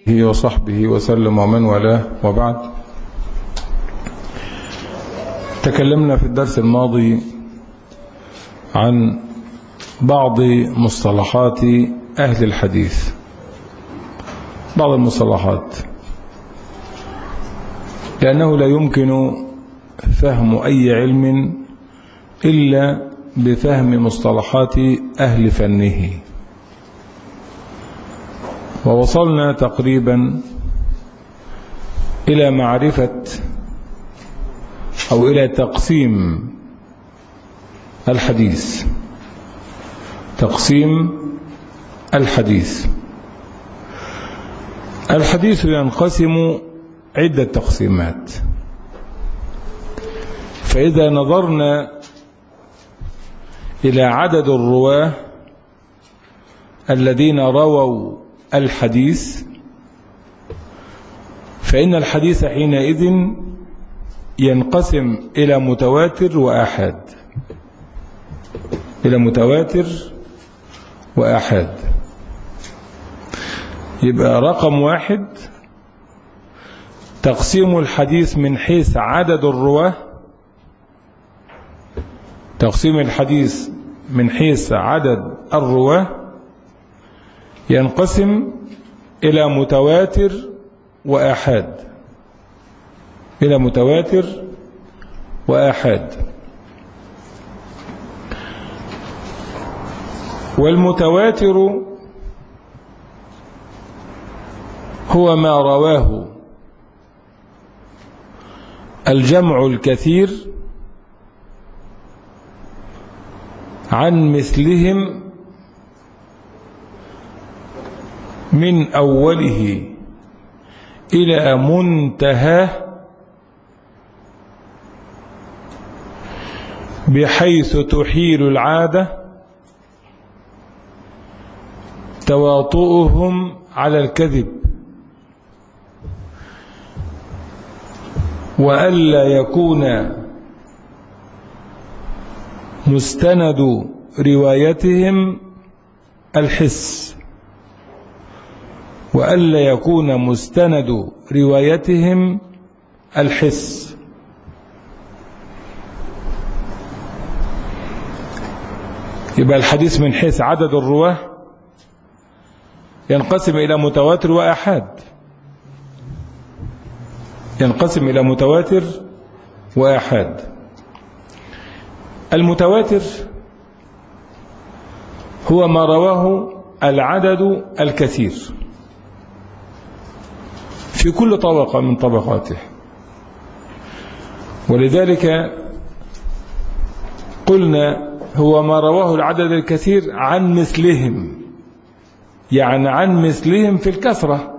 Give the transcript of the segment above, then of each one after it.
وصحبه وسلم ومن والاه وبعد تكلمنا في الدرس الماضي عن بعض مصطلحات أهل الحديث بعض المصطلحات لأنه لا يمكن فهم أي علم إلا بفهم مصطلحات أهل فنه ووصلنا تقريبا إلى معرفة أو إلى تقسيم الحديث تقسيم الحديث الحديث ينقسم عدة تقسيمات فإذا نظرنا إلى عدد الرواه الذين رووا الحديث فإن الحديث حينئذ ينقسم إلى متواتر وآحاد إلى متواتر وآحاد يبقى رقم واحد تقسيم الحديث من حيث عدد الرواه تقسيم الحديث من حيث عدد الرواه ينقسم إلى متواتر وآحاد إلى متواتر وآحاد والمتواتر هو ما رواه الجمع الكثير عن مثلهم من أوله إلى منتهاه بحيث تحيل العادة تواطؤهم على الكذب وألا يكون مستند روايتهم الحس وألا يكون مستند روايتهم الحس يبقى الحديث من حيث عدد الرواه ينقسم إلى متواتر وآحاد ينقسم إلى متواتر وآحاد المتواتر هو ما رواه العدد الكثير في كل طبقة من طبقاته ولذلك قلنا هو ما رواه العدد الكثير عن مثلهم يعني عن مثلهم في الكثرة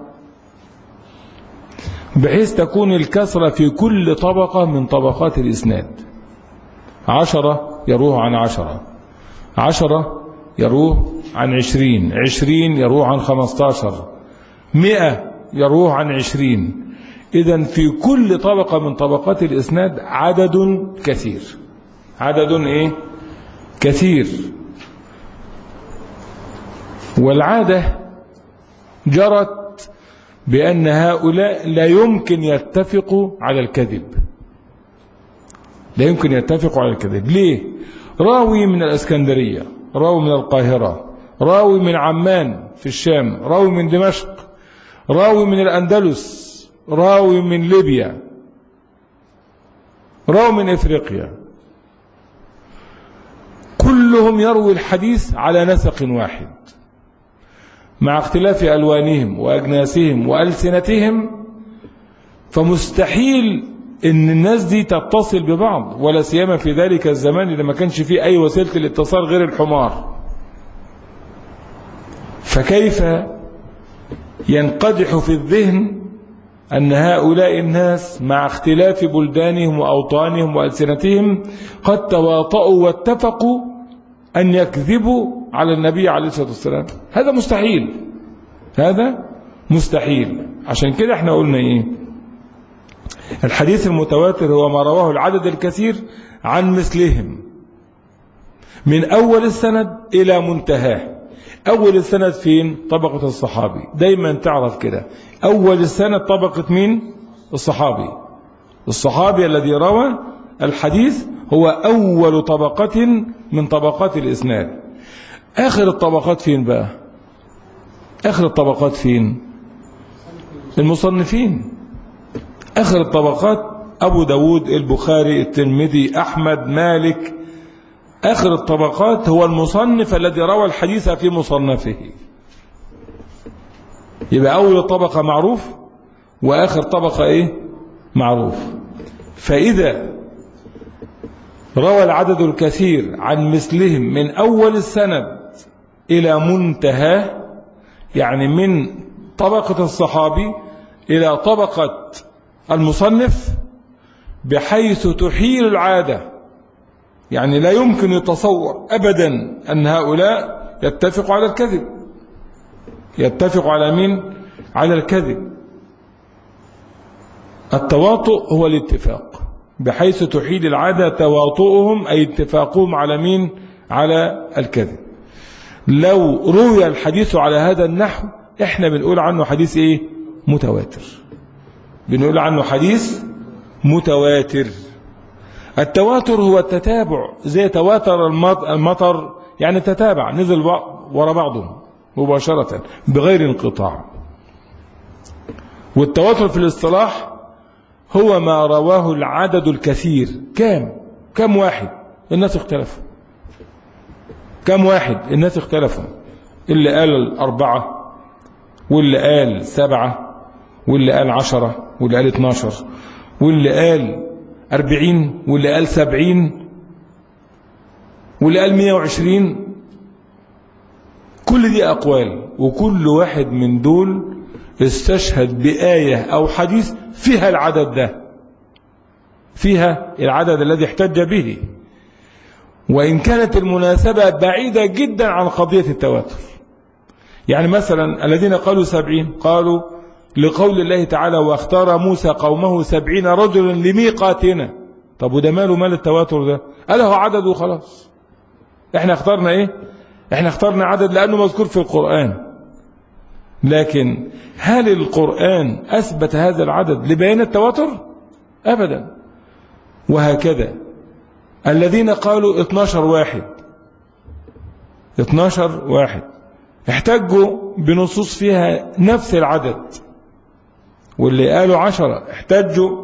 بحيث تكون الكثرة في كل طبقة من طبقات الإسناد عشرة يروه عن عشرة عشرة يروه عن عشرين عشرين يروه عن خمستاشر مئة يروه عن عشرين إذا في كل طبقة من طبقات الإسناد عدد كثير عدد إيه كثير والعادة جرت بأن هؤلاء لا يمكن يتفقوا على الكذب لا يمكن يتفقوا على الكذب ليه راوي من الأسكندرية راوي من القاهرة راوي من عمان في الشام راوي من دمشق راوي من الأندلس راوي من ليبيا راوي من إفريقيا كلهم يروي الحديث على نسق واحد مع اختلاف ألوانهم وأجناسهم وألسنتهم فمستحيل ان الناس دي تتصل ببعض ولا سيما في ذلك الزمان اللي ما كانش فيه اي وسيله الاتصال غير الحمار فكيف ينقدح في الذهن أن هؤلاء الناس مع اختلاف بلدانهم وأوطانهم وألسنتهم قد تواطؤوا واتفقوا أن يكذبوا على النبي عليه الصلاة والسلام هذا مستحيل هذا مستحيل عشان كده احنا قلنا ايه الحديث المتواتر هو ما رواه العدد الكثير عن مثلهم من أول السند إلى منتهاه أول السند فين طبقة الصحابي دايما تعرف كده أول السند طبقة مين الصحابي الصحابي الذي روى الحديث هو أول طبقة من طبقات الإسناد آخر الطبقات فين بقى آخر الطبقات فين المصنفين آخر الطبقات أبو داود البخاري الترمذي أحمد مالك آخر الطبقات هو المصنف الذي روى الحديث في مصنفه يبقى أول طبقة معروف وآخر طبقة إيه معروف فإذا روى العدد الكثير عن مثلهم من أول السند إلى منتهى يعني من طبقة الصحابي إلى طبقة المصنف بحيث تحيل العادة يعني لا يمكن يتصور أبدا أن هؤلاء يتفقوا على الكذب يتفقوا على مين على الكذب التواطؤ هو الاتفاق بحيث تحيل العادة تواطؤهم أي اتفاقهم على مين على الكذب لو روي الحديث على هذا النحو احنا بنقول عنه حديث ايه متواتر بنقول عنه حديث متواتر التواتر هو التتابع زي تواتر المطر يعني تتابع نزل وراء بعضهم مباشرة بغير انقطاع والتواتر في الاصطلاح هو ما رواه العدد الكثير كام كم واحد الناس اختلفوا كم واحد الناس اختلفوا اللي قال أربعة واللي قال سبعة واللي قال عشرة واللي قال اتناشر واللي قال أربعين واللي قال سبعين واللي قال مية وعشرين كل دي أقوال وكل واحد من دول استشهد بآية أو حديث فيها العدد ده فيها العدد الذي احتج به وإن كانت المناسبة بعيدة جدا عن قضية التواتر يعني مثلا الذين قالوا سبعين قالوا لقول الله تعالى واختار موسى قومه سبعين رجلا لميقاتنا طب وده ماله مال التواتر ده قال هو عدد وخلاص احنا اخترنا ايه احنا اخترنا عدد لانه مذكور في القرآن لكن هل القرآن أثبت هذا العدد لبيان التواتر أبدا وهكذا الذين قالوا 12 واحد 12 واحد احتجوا بنصوص فيها نفس العدد واللي قالوا عشرة احتجوا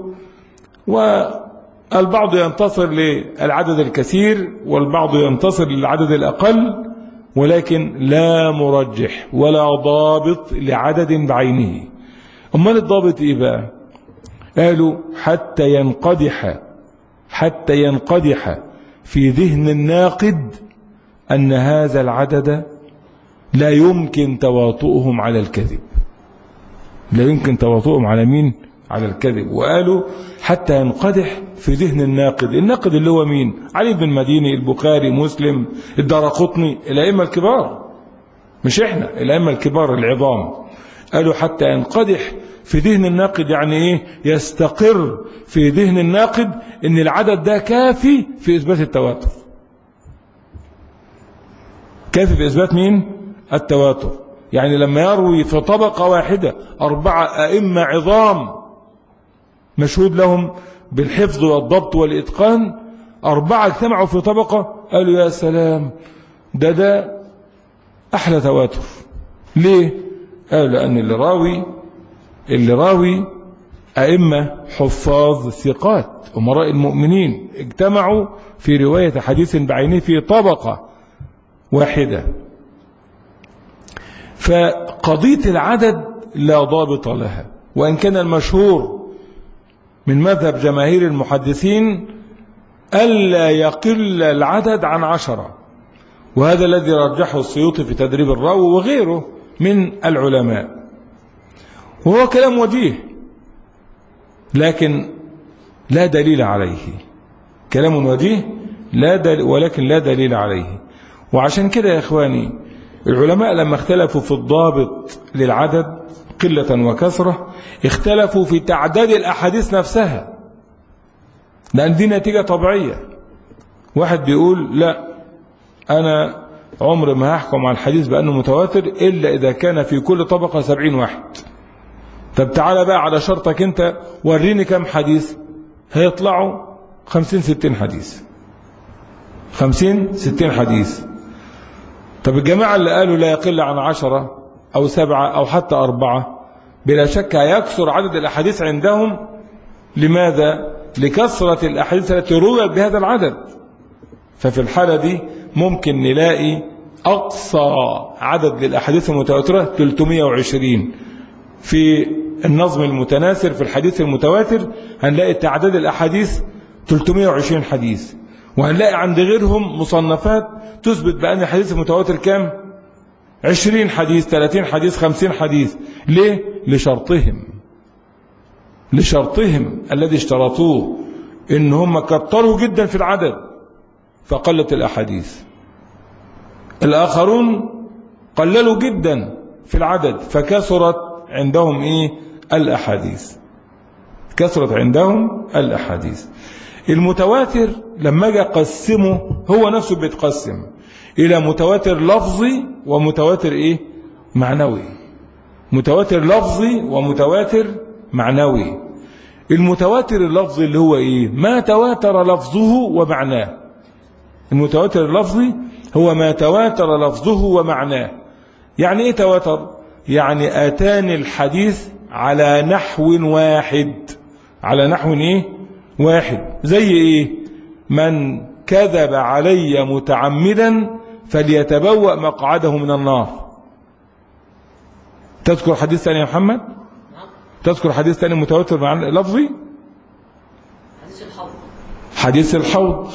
والبعض ينتصر للعدد الكثير والبعض ينتصر للعدد الأقل ولكن لا مرجح ولا ضابط لعدد بعينه أمال الضابط إيه بقى قالوا حتى ينقدح حتى ينقدح في ذهن الناقد أن هذا العدد لا يمكن تواطؤهم على الكذب لا يمكن تواطؤهم على مين على الكذب وقالوا حتى ينقدح في ذهن الناقد الناقد اللي هو مين علي بن مديني البخاري مسلم الدرقطني الأئمة الكبار مش احنا الأئمة الكبار العظام قالوا حتى ينقدح في ذهن الناقد يعني ايه يستقر في ذهن الناقد ان العدد ده كافي في اثبات التواتر كافي في اثبات مين التواتر يعني لما يروي في طبقة واحدة أربعة أئمة عظام مشهود لهم بالحفظ والضبط والإتقان أربعة اجتمعوا في طبقة قالوا يا سلام ده ده أحلى تواتر ليه قالوا لأن اللي راوي اللي راوي أئمة حفاظ ثقات أمراء المؤمنين اجتمعوا في رواية حديث بعينه في طبقة واحدة فقضية العدد لا ضابط لها وإن كان المشهور من مذهب جماهير المحدثين ألا يقل العدد عن عشرة وهذا الذي رجحه السيوطي في تدريب الراوي وغيره من العلماء وهو كلام وجيه لكن لا دليل عليه كلام وجيه لا دل ولكن لا دليل عليه وعشان كده يا إخواني العلماء لما اختلفوا في الضابط للعدد قلة وكثرة اختلفوا في تعداد الأحاديث نفسها لأن دي نتيجة طبيعية واحد بيقول لا أنا عمر ما هحكم على الحديث بأنه متواتر إلا إذا كان في كل طبقة سبعين واحد طب تعالى بقى على شرطك أنت وريني كم حديث هيطلعوا خمسين ستين حديث خمسين ستين حديث طب الجماعة اللي قالوا لا يقل عن عشرة أو سبعة أو حتى أربعة بلا شك هيكثر عدد الأحاديث عندهم لماذا؟ لكثرة الأحاديث التي رويت بهذا العدد ففي الحالة دي ممكن نلاقي أقصى عدد للأحاديث المتواترة 320 في النظم المتناثر في الحديث المتواتر هنلاقي تعداد الأحاديث 320 حديث وهنلاقي عند غيرهم مصنفات تثبت بأن الحديث المتواتر كام 20 حديث 30 حديث 50 حديث ليه لشرطهم لشرطهم الذي اشترطوه ان هم كتروا جدا في العدد فقلت الأحاديث الآخرون قللوا جدا في العدد فكثرت عندهم إيه الأحاديث كثرت عندهم الأحاديث المتواتر لما جاء قسمه هو نفسه بيتقسم إلى متواتر لفظي ومتواتر إيه معنوي متواتر لفظي ومتواتر معنوي المتواتر اللفظي اللي هو إيه ما تواتر لفظه ومعناه المتواتر اللفظي هو ما تواتر لفظه ومعناه يعني ايه تواتر يعني اتاني الحديث على نحو واحد على نحو ايه واحد زي ايه من كذب علي متعمدا فليتبوأ مقعده من النار تذكر حديث ثاني يا محمد تذكر حديث ثاني متواتر مع لفظي حديث الحوض حديث الحوض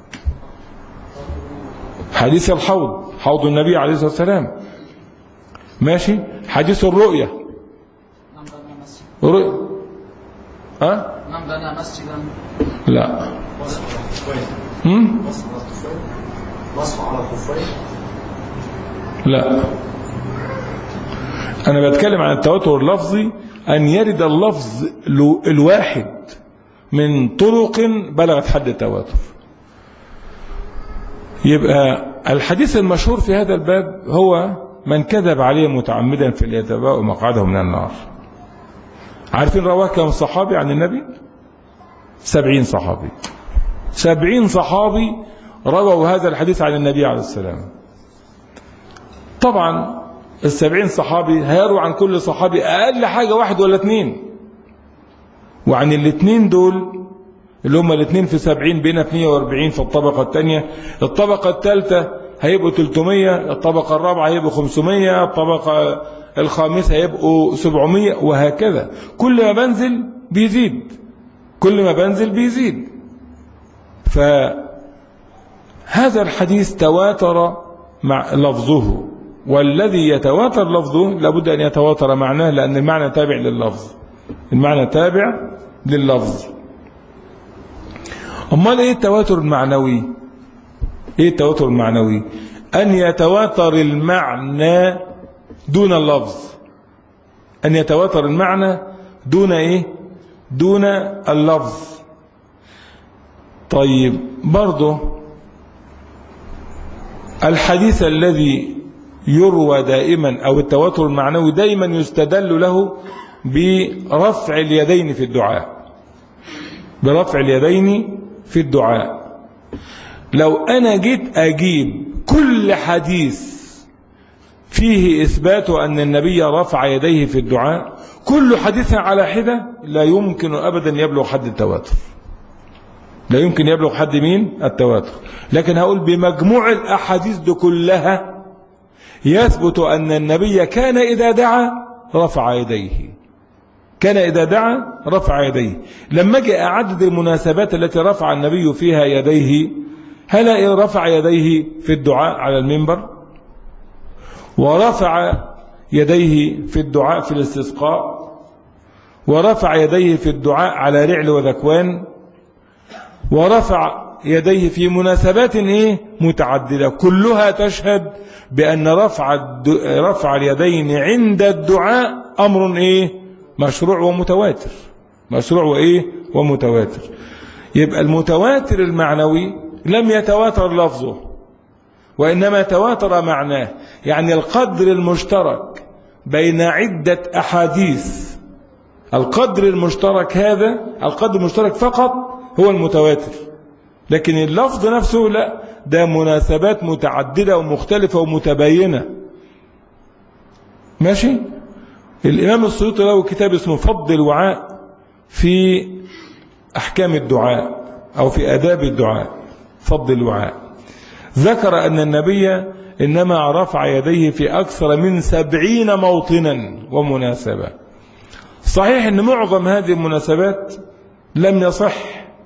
حديث الحوض حوض النبي عليه الصلاة والسلام ماشي حديث الرؤية من بنى مسجد رؤية أه؟ من بنى مسجدا لا وصف على الخفين هم؟ وصف على الخفين وصف على الخفين لا أنا بتكلم عن التواتر اللفظي أن يرد اللفظ لو- الواحد من طرق بلغت حد التواتر يبقى الحديث المشهور في هذا الباب هو من كذب عليه متعمدا فليتبوأ مقعده من النار عارفين رواه كم صحابي عن النبي سبعين صحابي سبعين صحابي رووا هذا الحديث عن النبي عليه السلام طبعا السبعين صحابي هيروا عن كل صحابي أقل حاجة واحد ولا اتنين وعن الاتنين دول اللي هم الاثنين في سبعين بين 140 في الطبقة الثانية الطبقة الثالثة هيبقوا 300 الطبقة الرابعة هيبقوا 500 الطبقة الخامسة هيبقوا 700 وهكذا كل ما بنزل بيزيد كل ما بنزل بيزيد فهذا الحديث تواتر مع لفظه والذي يتواتر لفظه لابد أن يتواتر معناه لأن المعنى تابع لللفظ المعنى تابع لللفظ امال ايه التواتر المعنوي ايه التواتر المعنوي ان يتواتر المعنى دون اللفظ ان يتواتر المعنى دون ايه دون اللفظ طيب برضه الحديث الذي يروى دائما او التواتر المعنوي دائما يستدل له برفع اليدين في الدعاء برفع اليدين في الدعاء لو أنا جيت أجيب كل حديث فيه إثبات أن النبي رفع يديه في الدعاء كل حديث على حدة لا يمكن أبدا يبلغ حد التواتر لا يمكن يبلغ حد مين التواتر لكن هقول بمجموع الأحاديث دي كلها يثبت أن النبي كان إذا دعا رفع يديه كان إذا دعا رفع يديه لما جاء أعدد المناسبات التي رفع النبي فيها يديه هل رفع يديه في الدعاء على المنبر ورفع يديه في الدعاء في الاستسقاء ورفع يديه في الدعاء على رعل وذكوان ورفع يديه في مناسبات ايه متعددة كلها تشهد بأن رفع الد... رفع اليدين عند الدعاء أمر ايه مشروع ومتواتر مشروع وايه ومتواتر يبقى المتواتر المعنوي لم يتواتر لفظه وإنما تواتر معناه يعني القدر المشترك بين عدة أحاديث القدر المشترك هذا القدر المشترك فقط هو المتواتر لكن اللفظ نفسه لا ده مناسبات متعددة ومختلفة ومتباينة ماشي الإمام السيوطي له كتاب اسمه فض الوعاء في أحكام الدعاء أو في آداب الدعاء فض الوعاء ذكر أن النبي إنما رفع يديه في أكثر من سبعين موطنا ومناسبة صحيح أن معظم هذه المناسبات لم يصح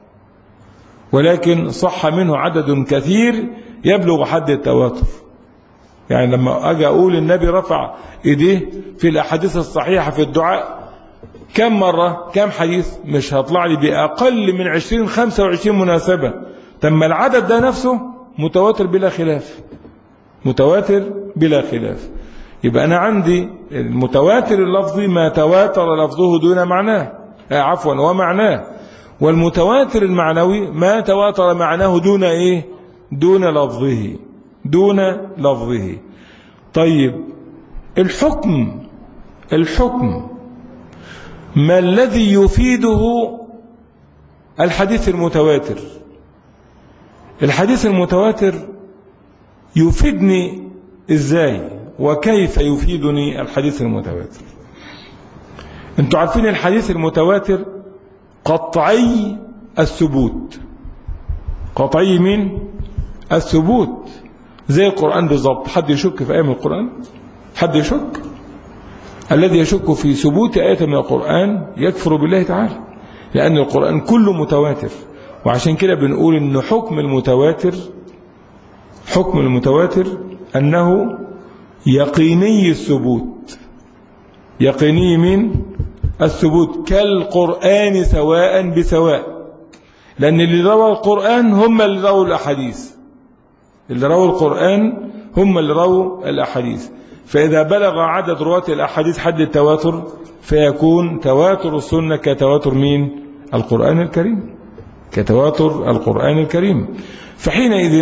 ولكن صح منه عدد كثير يبلغ حد التواتر يعني لما أجي أقول النبي رفع إيديه في الأحاديث الصحيحة في الدعاء كم مرة كم حديث مش هطلع لي بأقل من 20 25 مناسبة تم العدد ده نفسه متواتر بلا خلاف متواتر بلا خلاف يبقى أنا عندي المتواتر اللفظي ما تواتر لفظه دون معناه آه عفوا ومعناه والمتواتر المعنوي ما تواتر معناه دون إيه دون لفظه دون لفظه طيب الحكم الحكم ما الذي يفيده الحديث المتواتر الحديث المتواتر يفيدني ازاي وكيف يفيدني الحديث المتواتر انتوا عارفين الحديث المتواتر قطعي الثبوت قطعي من الثبوت زي القرآن بالضبط حد يشك في آية من القرآن حد يشك الذي يشك في ثبوت آية من القرآن يكفر بالله تعالى لأن القرآن كله متواتر وعشان كده بنقول إن حكم المتواتر حكم المتواتر أنه يقيني الثبوت يقيني من الثبوت كالقرآن سواء بسواء لأن اللي روى القرآن هم اللي رووا الأحاديث اللي رووا القرآن هم اللي رووا الأحاديث فإذا بلغ عدد رواة الأحاديث حد التواتر فيكون تواتر السنة كتواتر مين القرآن الكريم كتواتر القرآن الكريم فحينئذ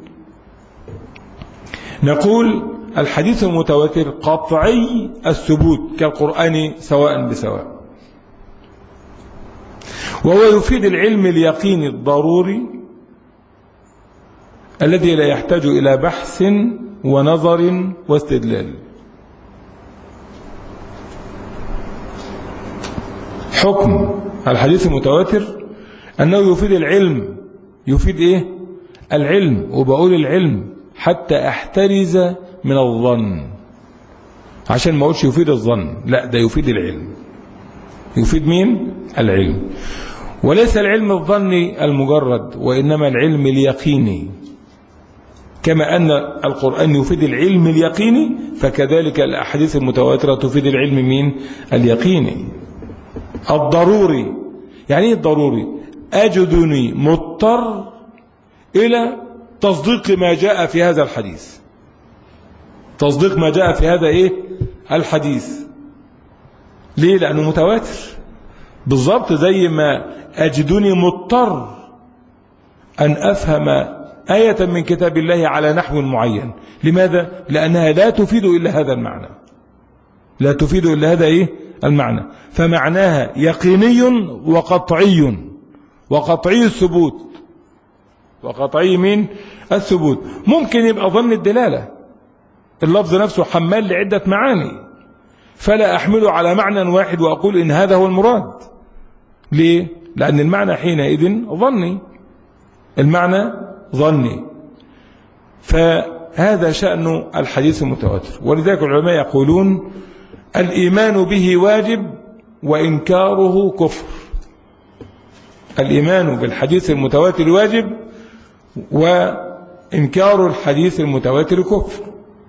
نقول الحديث المتواتر قطعي الثبوت كالقرآن سواء بسواء وهو يفيد العلم اليقيني الضروري الذي لا يحتاج إلى بحث ونظر واستدلال حكم الحديث المتواتر أنه يفيد العلم يفيد إيه العلم وبقول العلم حتى أحترز من الظن عشان ما أقولش يفيد الظن لا ده يفيد العلم يفيد مين العلم وليس العلم الظني المجرد وإنما العلم اليقيني كما أن القرآن يفيد العلم اليقيني فكذلك الأحاديث المتواترة تفيد العلم مين اليقيني الضروري يعني ايه الضروري أجدني مضطر إلى تصديق ما جاء في هذا الحديث تصديق ما جاء في هذا إيه الحديث ليه لأنه متواتر بالضبط زي ما أجدني مضطر أن أفهم آية من كتاب الله على نحو معين لماذا؟ لأنها لا تفيد إلا هذا المعنى لا تفيد إلا هذا إيه؟ المعنى فمعناها يقيني وقطعي وقطعي الثبوت وقطعي من الثبوت ممكن يبقى ظن الدلالة اللفظ نفسه حمال لعدة معاني فلا أحمله على معنى واحد وأقول إن هذا هو المراد ليه؟ لأن المعنى حينئذ ظني المعنى ظني فهذا شأن الحديث المتواتر ولذلك العلماء يقولون الإيمان به واجب وإنكاره كفر الإيمان بالحديث المتواتر واجب وإنكار الحديث المتواتر كفر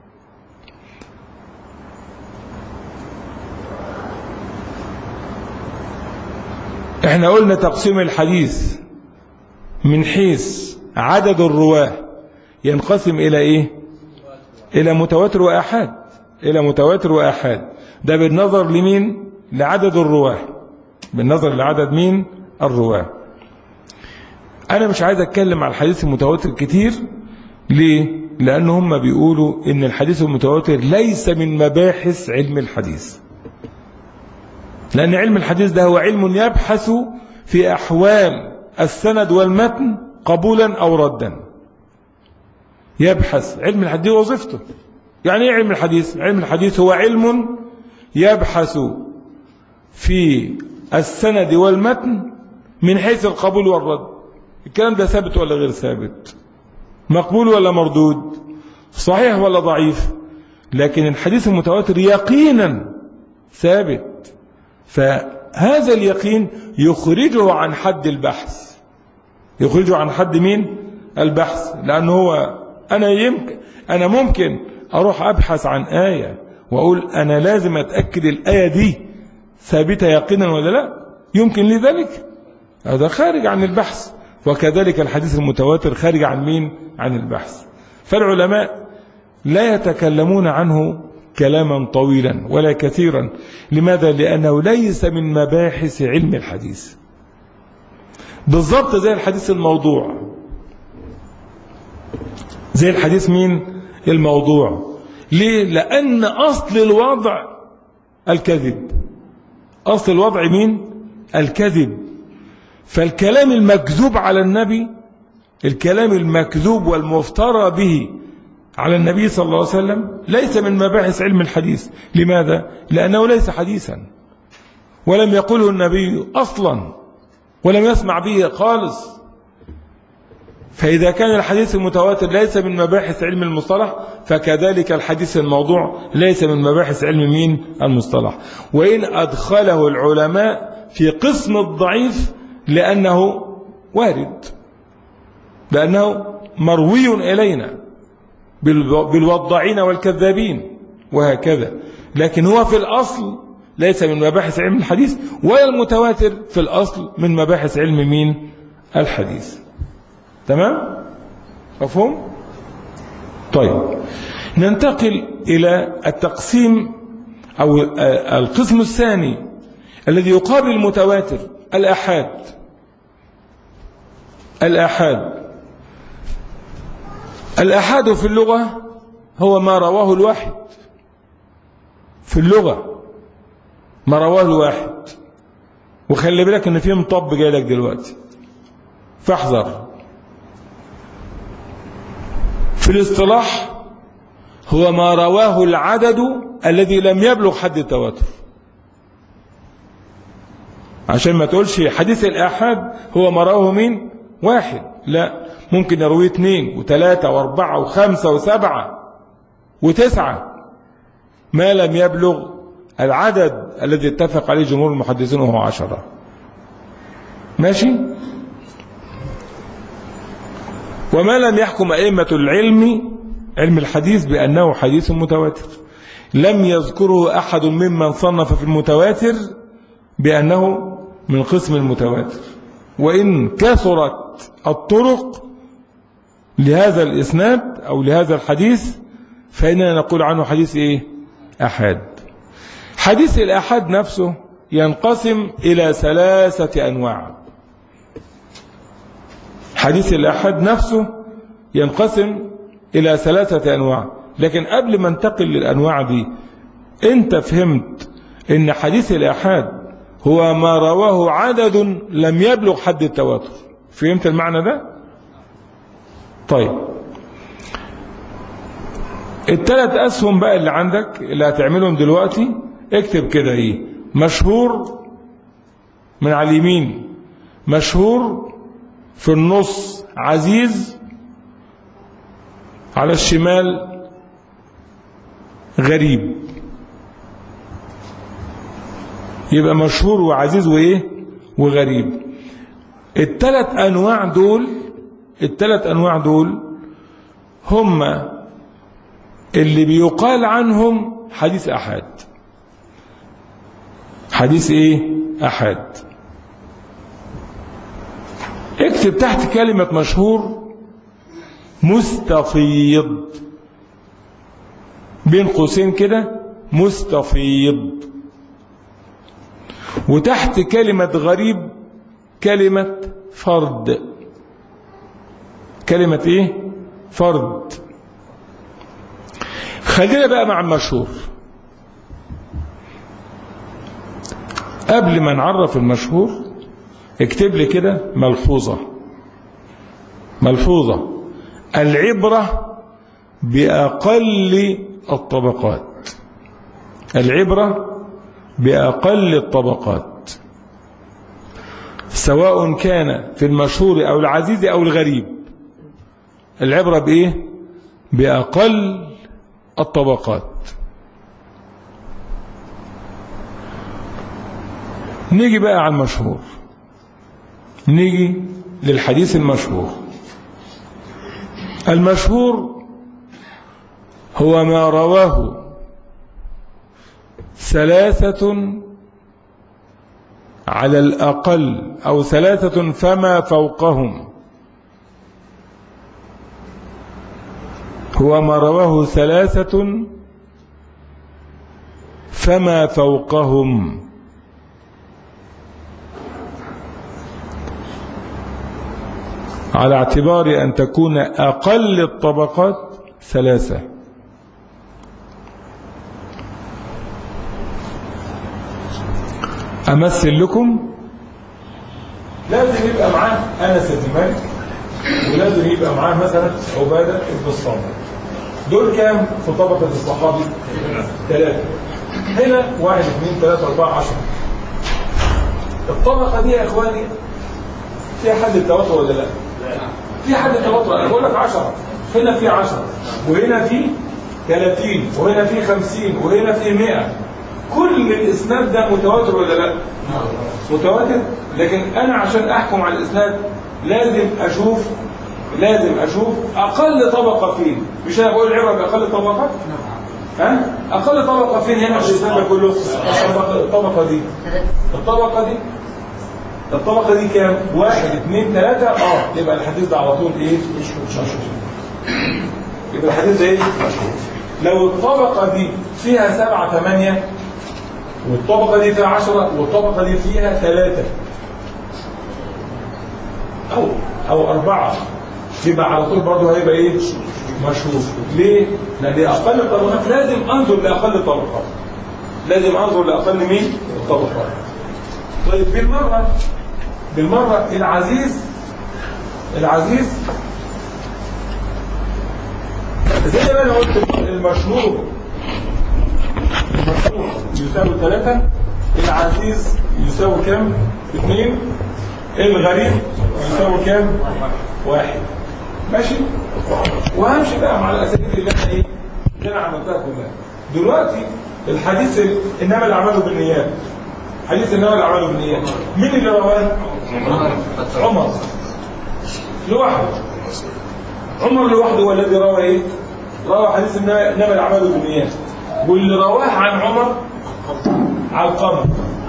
احنا قلنا تقسيم الحديث من حيث عدد الرواه ينقسم إلى إيه إلى متواتر وآحاد إلى متواتر وآحاد ده بالنظر لمين لعدد الرواه بالنظر لعدد مين الرواه أنا مش عايز أتكلم على الحديث المتواتر كتير ليه؟ لأن هم بيقولوا إن الحديث المتواتر ليس من مباحث علم الحديث لأن علم الحديث ده هو علم يبحث في أحوال السند والمتن قبولا أو ردا يبحث علم الحديث وظيفته يعني ايه علم الحديث علم الحديث هو علم يبحث في السند والمتن من حيث القبول والرد الكلام ده ثابت ولا غير ثابت مقبول ولا مردود صحيح ولا ضعيف لكن الحديث المتواتر يقينا ثابت فهذا اليقين يخرجه عن حد البحث يخرجه عن حد مين البحث لأنه هو أنا يمكن أنا ممكن أروح أبحث عن آية وأقول أنا لازم أتأكد الآية دي ثابتة يقينا ولا لا يمكن لي ذلك هذا خارج عن البحث وكذلك الحديث المتواتر خارج عن مين عن البحث فالعلماء لا يتكلمون عنه كلاما طويلا ولا كثيرا لماذا لأنه ليس من مباحث علم الحديث بالضبط زي الحديث الموضوع زي الحديث مين الموضوع ليه لأن أصل الوضع الكذب أصل الوضع مين الكذب فالكلام المكذوب على النبي الكلام المكذوب والمفترى به على النبي صلى الله عليه وسلم ليس من مباحث علم الحديث لماذا؟ لأنه ليس حديثا ولم يقله النبي أصلا ولم يسمع به خالص فإذا كان الحديث المتواتر ليس من مباحث علم المصطلح فكذلك الحديث الموضوع ليس من مباحث علم مين المصطلح وإن أدخله العلماء في قسم الضعيف لأنه وارد لأنه مروي إلينا بالوضعين والكذابين وهكذا لكن هو في الأصل ليس من مباحث علم الحديث ولا المتواتر في الأصل من مباحث علم مين الحديث تمام مفهوم طيب ننتقل إلى التقسيم أو القسم الثاني الذي يقابل المتواتر الأحاد الأحاد الأحاد في اللغة هو ما رواه الواحد في اللغة ما رواه الواحد وخلي بالك ان في مطب جاي لك دلوقتي فاحذر في الاصطلاح هو ما رواه العدد الذي لم يبلغ حد التواتر عشان ما تقولش حديث الآحاد هو ما رواه مين واحد لا ممكن يرويه اثنين وثلاثة واربعة وخمسة وسبعة وتسعة ما لم يبلغ العدد الذي اتفق عليه جمهور المحدثين وهو عشرة ماشي وما لم يحكم أئمة العلم علم الحديث بأنه حديث متواتر لم يذكره أحد ممن صنف في المتواتر بأنه من قسم المتواتر وإن كثرت الطرق لهذا الإسناد أو لهذا الحديث فإننا نقول عنه حديث إيه أحد حديث الأحد نفسه ينقسم إلى ثلاثة أنواع حديث الأحد نفسه ينقسم إلى ثلاثة أنواع لكن قبل ما انتقل للأنواع دي أنت فهمت أن حديث الأحد هو ما رواه عدد لم يبلغ حد التواتر فهمت المعنى ده طيب الثلاث أسهم بقى اللي عندك اللي هتعملهم دلوقتي اكتب كده ايه مشهور من على اليمين مشهور في النص عزيز على الشمال غريب يبقى مشهور وعزيز وايه وغريب الثلاث انواع دول الثلاث انواع دول هم اللي بيقال عنهم حديث احاد حديث ايه احاد اكتب تحت كلمة مشهور مستفيض بين قوسين كده مستفيض وتحت كلمة غريب كلمة فرد كلمة ايه فرد خلينا بقى مع المشهور قبل ما نعرف المشهور اكتب لي كده ملحوظة ملحوظة العبرة بأقل الطبقات العبرة بأقل الطبقات سواء كان في المشهور أو العزيز أو الغريب العبرة بإيه بأقل الطبقات نيجي بقى على المشهور نيجي للحديث المشهور المشهور هو ما رواه ثلاثة على الأقل أو ثلاثة فما فوقهم هو ما رواه ثلاثة فما فوقهم على اعتبار أن تكون أقل الطبقات ثلاثة أمثل لكم لازم يبقى معاه أنس بن مالك ولازم يبقى معاه مثلا عبادة بن الصامت دول كام في طبقة الصحابي ثلاثة هنا واحد اثنين ثلاثة أربعة عشرة الطبقة دي يا إخواني فيها حد التواتر ولا لا؟ في حد التواتر أنا بقول لك عشرة هنا في عشرة وهنا في ثلاثين وهنا في خمسين وهنا في مئة كل الإسناد ده متواتر ولا لا؟ متواتر لكن أنا عشان أحكم على الإسناد لازم أشوف لازم أشوف أقل طبقة فين مش أنا بقول العبرة بأقل طبقة ها أقل طبقة فين هنا في الإسناد ده كله الطبقة دي الطبقة دي الطبقة دي كام واحد اثنين ثلاثة اه يبقى الحديث ده على طول ايه مشهور يبقى الحديث ده ايه مشهور لو الطبقة دي فيها سبعة ثمانية والطبقة دي فيها عشرة والطبقة دي فيها ثلاثة أو أو أربعة يبقى على طول برضه هيبقى إيه؟ مشهور ليه؟ لأن أقل الطبقات لازم أنظر لأقل الطبقات لازم أنظر لأقل مين؟ الطبقات طيب بالمرة بالمرة العزيز العزيز زي ما أنا قلت المشهور المشهور يساوي ثلاثة العزيز يساوي كام؟ اثنين الغريب يساوي كام؟ واحد ماشي؟ وهمشي بقى مع الأساليب اللي احنا ايه؟ اللي انا عملتها كلها دلوقتي الحديث ال- انما الاعمال بالنيات حديث انما الاعمال بالنيات مين اللي رواه؟ عمر لوحده عمر لوحده هو الذي روى ايه؟ روى حديث انما إنما الاعمال بالنيات واللي رواه عن عمر علقمه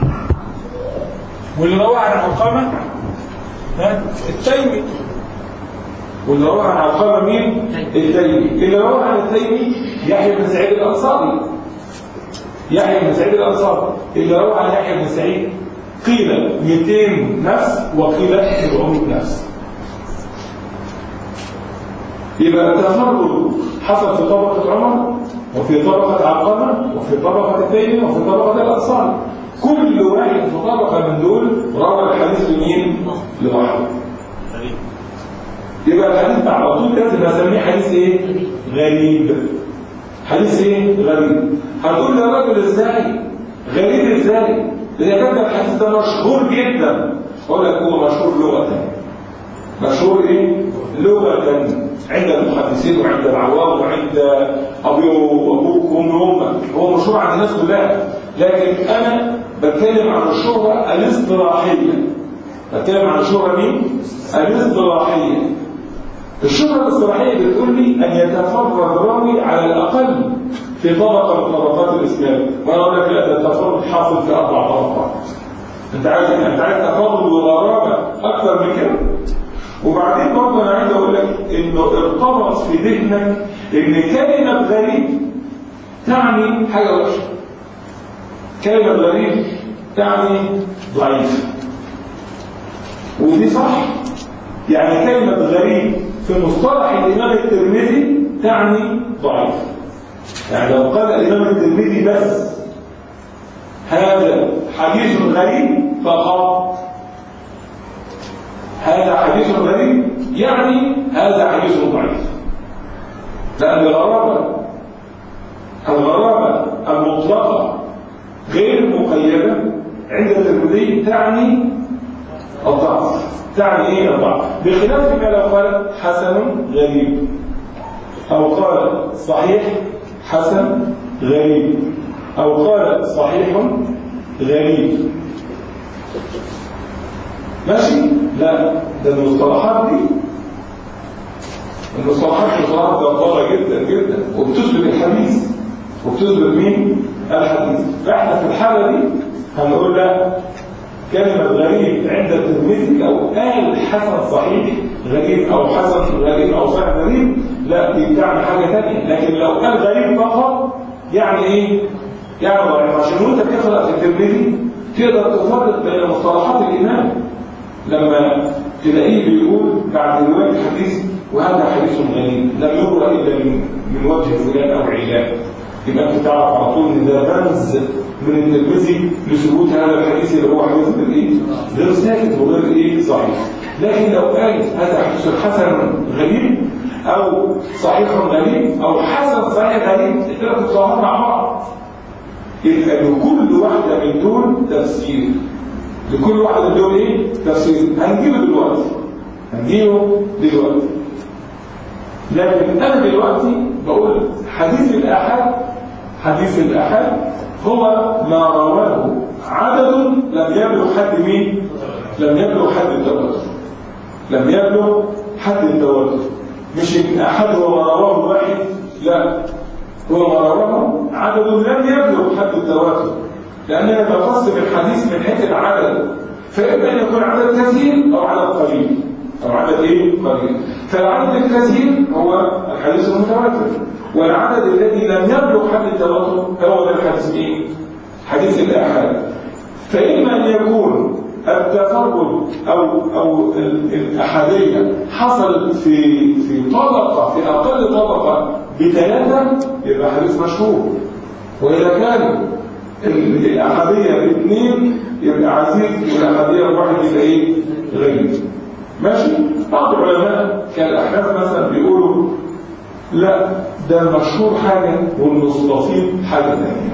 واللي رواه عن علقمه ها التيمي واللي روى عن علقمه مين؟ التيمي اللي روى عن التيمي يحيى بن سعيد الانصاري يحيى بن سعيد الانصاري اللي روى عن يحيى بن سعيد قيل 200 نفس وقيل 700 نفس يبقى التفرد حصل في طبقة عمر وفي طبقة علقمة وفي طبقة التيمي وفي طبقة الأنصار كل واحد في طبقة من دول روى الحديث لمين؟ لوحده يبقى الحديث ده على طول لازم اسميه حديث ايه؟ غريب حديث ايه؟ غريب هتقول لي يا راجل ازاي؟ غريب ازاي؟ اذا كان ده الحديث ده مشهور جدا اقول لك هو مشهور لغة مشهور ايه؟ لغة عند المحدثين وعند العوام وعند ابي وابوك وامي وامك هو مشهور عند الناس كلها لكن انا بتكلم عن الشهرة الاصطلاحية بتكلم عن الشهرة مين؟ الاصطلاحية الشهرة الاصطلاحية بتقول لي أن يتفرد راوي على الأقل في طبقة من طبقات الإسلام وأنا أقول لك لا ده التفرد حاصل في أربع طبقات أنت عايز أنت عايز تفرد وغرابة أكثر من كده وبعدين برضه أنا عايز أقول لك إنه ارتبط في ذهنك إن كلمة غريب تعني حاجة وحشة كلمة غريب تعني ضعيف ودي صح يعني كلمة غريب في مصطلح الإمام الترمذي تعني ضعيف يعني لو قال الإمام الترمذي بس هذا حديث غريب فقط هذا حديث غريب يعني هذا حديث ضعيف لأن الغرابة الغرابة المطلقة غير المقيدة عند الترمذي تعني الضعف تعني ايه الضعف بخلاف ما لو قال حسن غريب او قال صحيح حسن غريب او قال صحيح غريب ماشي لا ده المصطلحات دي المصطلحات مصطلحات جبارة جدا جدا وبتثبت الحديث وبتثبت مين الحديث فاحنا في الحالة دي هنقول لا كلمة غريب عند الترمذي لو قال حسن صحيح غريب أو حسن غريب أو صحيح غريب لا دي بتعني حاجة ثانية لكن لو قال غريب فقط يعني إيه؟ يعني ضعيف عشان وأنت بتقرأ في الترمذي تقدر تفرق بين مصطلحات الإمام لما تلاقيه بيقول بعد رواية الحديث وهذا حديث غريب لم يروى إلا من من وجه فلان أو علان يبقى انت تعرف على طول ان ده رمز من الترمذي لثبوت هذا الحديث اللي هو حديث الايه؟ غير ساكت وغير ايه؟ صحيح. لكن لو قال هذا حديث حسن غريب او صحيح غريب او حسن صحيح غريب الثلاث الصحاح مع بعض. يبقى لكل واحده من دول تفسير. لكل واحده من دول ايه؟ تفسير. هنجيبه دلوقتي. هنجيبه دلوقتي. لكن انا دلوقتي بقول حديث الآحاد حديث الآحاد هو ما رواه عدد لم يبلغ حد مين؟ لم يبلغ حد التواتر لم يبلغ حد التواتر مش الآحاد هو ما رواه واحد لا هو ما رواه عدد لم يبلغ حد التواتر لأننا بنقسم الحديث من حيث العدد فإما أن يكون عدد كثير أو عدد قليل أو عدد إيه؟ قليل فالعدد الكثير هو الحديث المتواتر والعدد الذي لم يبلغ حد التواتر هو ده الحديث ايه؟ حديث الآحاد فإما أن يكون التفرد أو أو الأحادية حصلت في في طبقة في أقل طبقة بثلاثة يبقى حديث مشهور وإذا كان الأحادية باثنين يبقى عزيز والأحادية بواحد يبقى إيه؟ غريب ماشي؟ بعض العلماء كالأحناف مثلا بيقولوا لا ده المشهور حاجة والمستفيض حاجة ثانية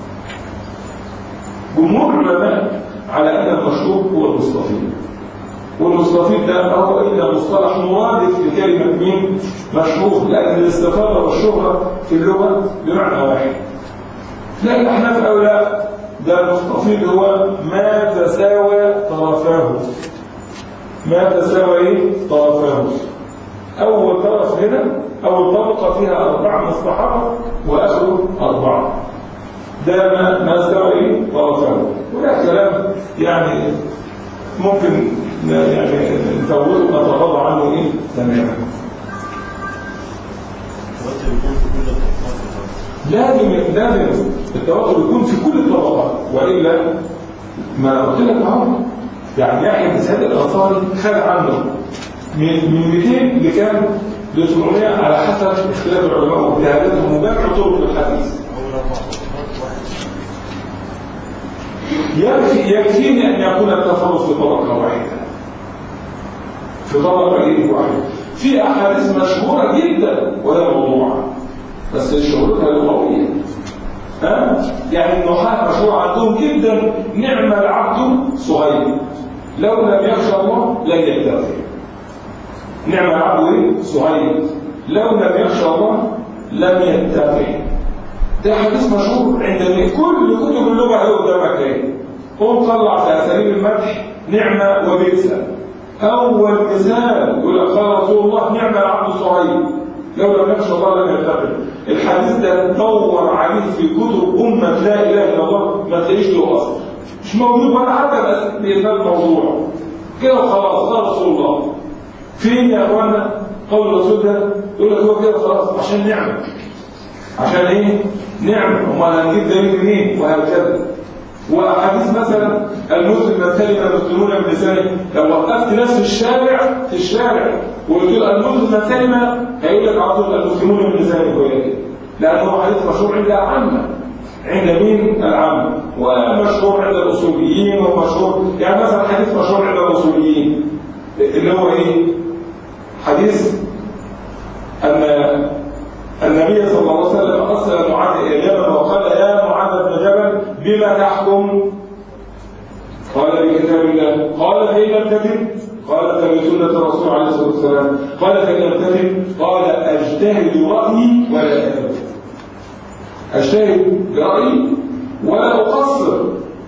جمهور العلماء على أن المشهور هو المستفيض والمستفيض ده هو إلا مصطلح مرادف لكلمة مين؟ مشهور لأن الاستفاضة والشهرة في اللغة بمعنى واحد لا الأحناف أو لا ده المستفيض هو ما تساوى طرفاه ما تساوى ايه؟ طرفاه أول طرف هنا أول طبقة فيها أربعة من الصحابة وآخره أربعة ده ما ما استوى إيه؟ طرفان وده كلام يعني ممكن يعني نفوته نتغاضى عنه إيه؟ تماما لازم لازم التواتر يكون في كل الطبقات والا ما قلت لك اهو يعني يحيى بن سعيد الانصاري خد عنه من من 200 لكام؟ ل 700 على حسب اختلاف العلماء واجتهاداتهم وجمع طرق الحديث. يكفي يكفيني ان يكون التفرد في طبقه واحده. في طبقه ايه واحده. في احاديث مشهوره جدا وهي موضوعه. بس شهرتها لغويه. ها؟ يعني النحاة مشهور عندهم جدا نعم العبد صهيب. لو لم يخشى الله لن يكتفي. نعم العبد ايه؟ صهيب لو لم يخشى الله لم يتقي ده حديث مشهور عند كل كتب اللغه هي قدامك ايه قوم طلع في اساليب المدح نعمه وبئس اول مثال يقول لك قال رسول الله نعم العبد صهيب لو لم يخشى الله لم يتقي الحديث ده دور عليه في كتب امه لا اله الا الله ما تلاقيش له اصل مش موجود ولا حتى بإثبات موضوع كده وخلاص قال رسول الله فين يا اخوانا قول الرسول ده يقول لك هو كده خلاص عشان نعمه عشان ايه نعمه امال هنجيب دليل منين وهكذا واحاديث مثلا المسلم من سلم المسلمون من لسانه لو وقفت ناس في الشارع في الشارع وقلت له المسلم من سلم هيقول لك على طول المسلمون من لسانه ويده لانه حديث مشهور عند العامه عند مين العامه ومشهور عند الاصوليين ومشهور يعني مثلا حديث مشهور عند الاصوليين اللي هو ايه حديث ان النبي صلى الله عليه وسلم ارسل معاذ الى اليمن وقال يا معاذ بن جبل بما تحكم قال بكتاب الله قال فإن لم تكن قال فبسنة الرسول عليه الصلاة والسلام قال فإن لم تكن قال أجتهد رأيي ولا أكذب أجتهد برأيي ولا أقصر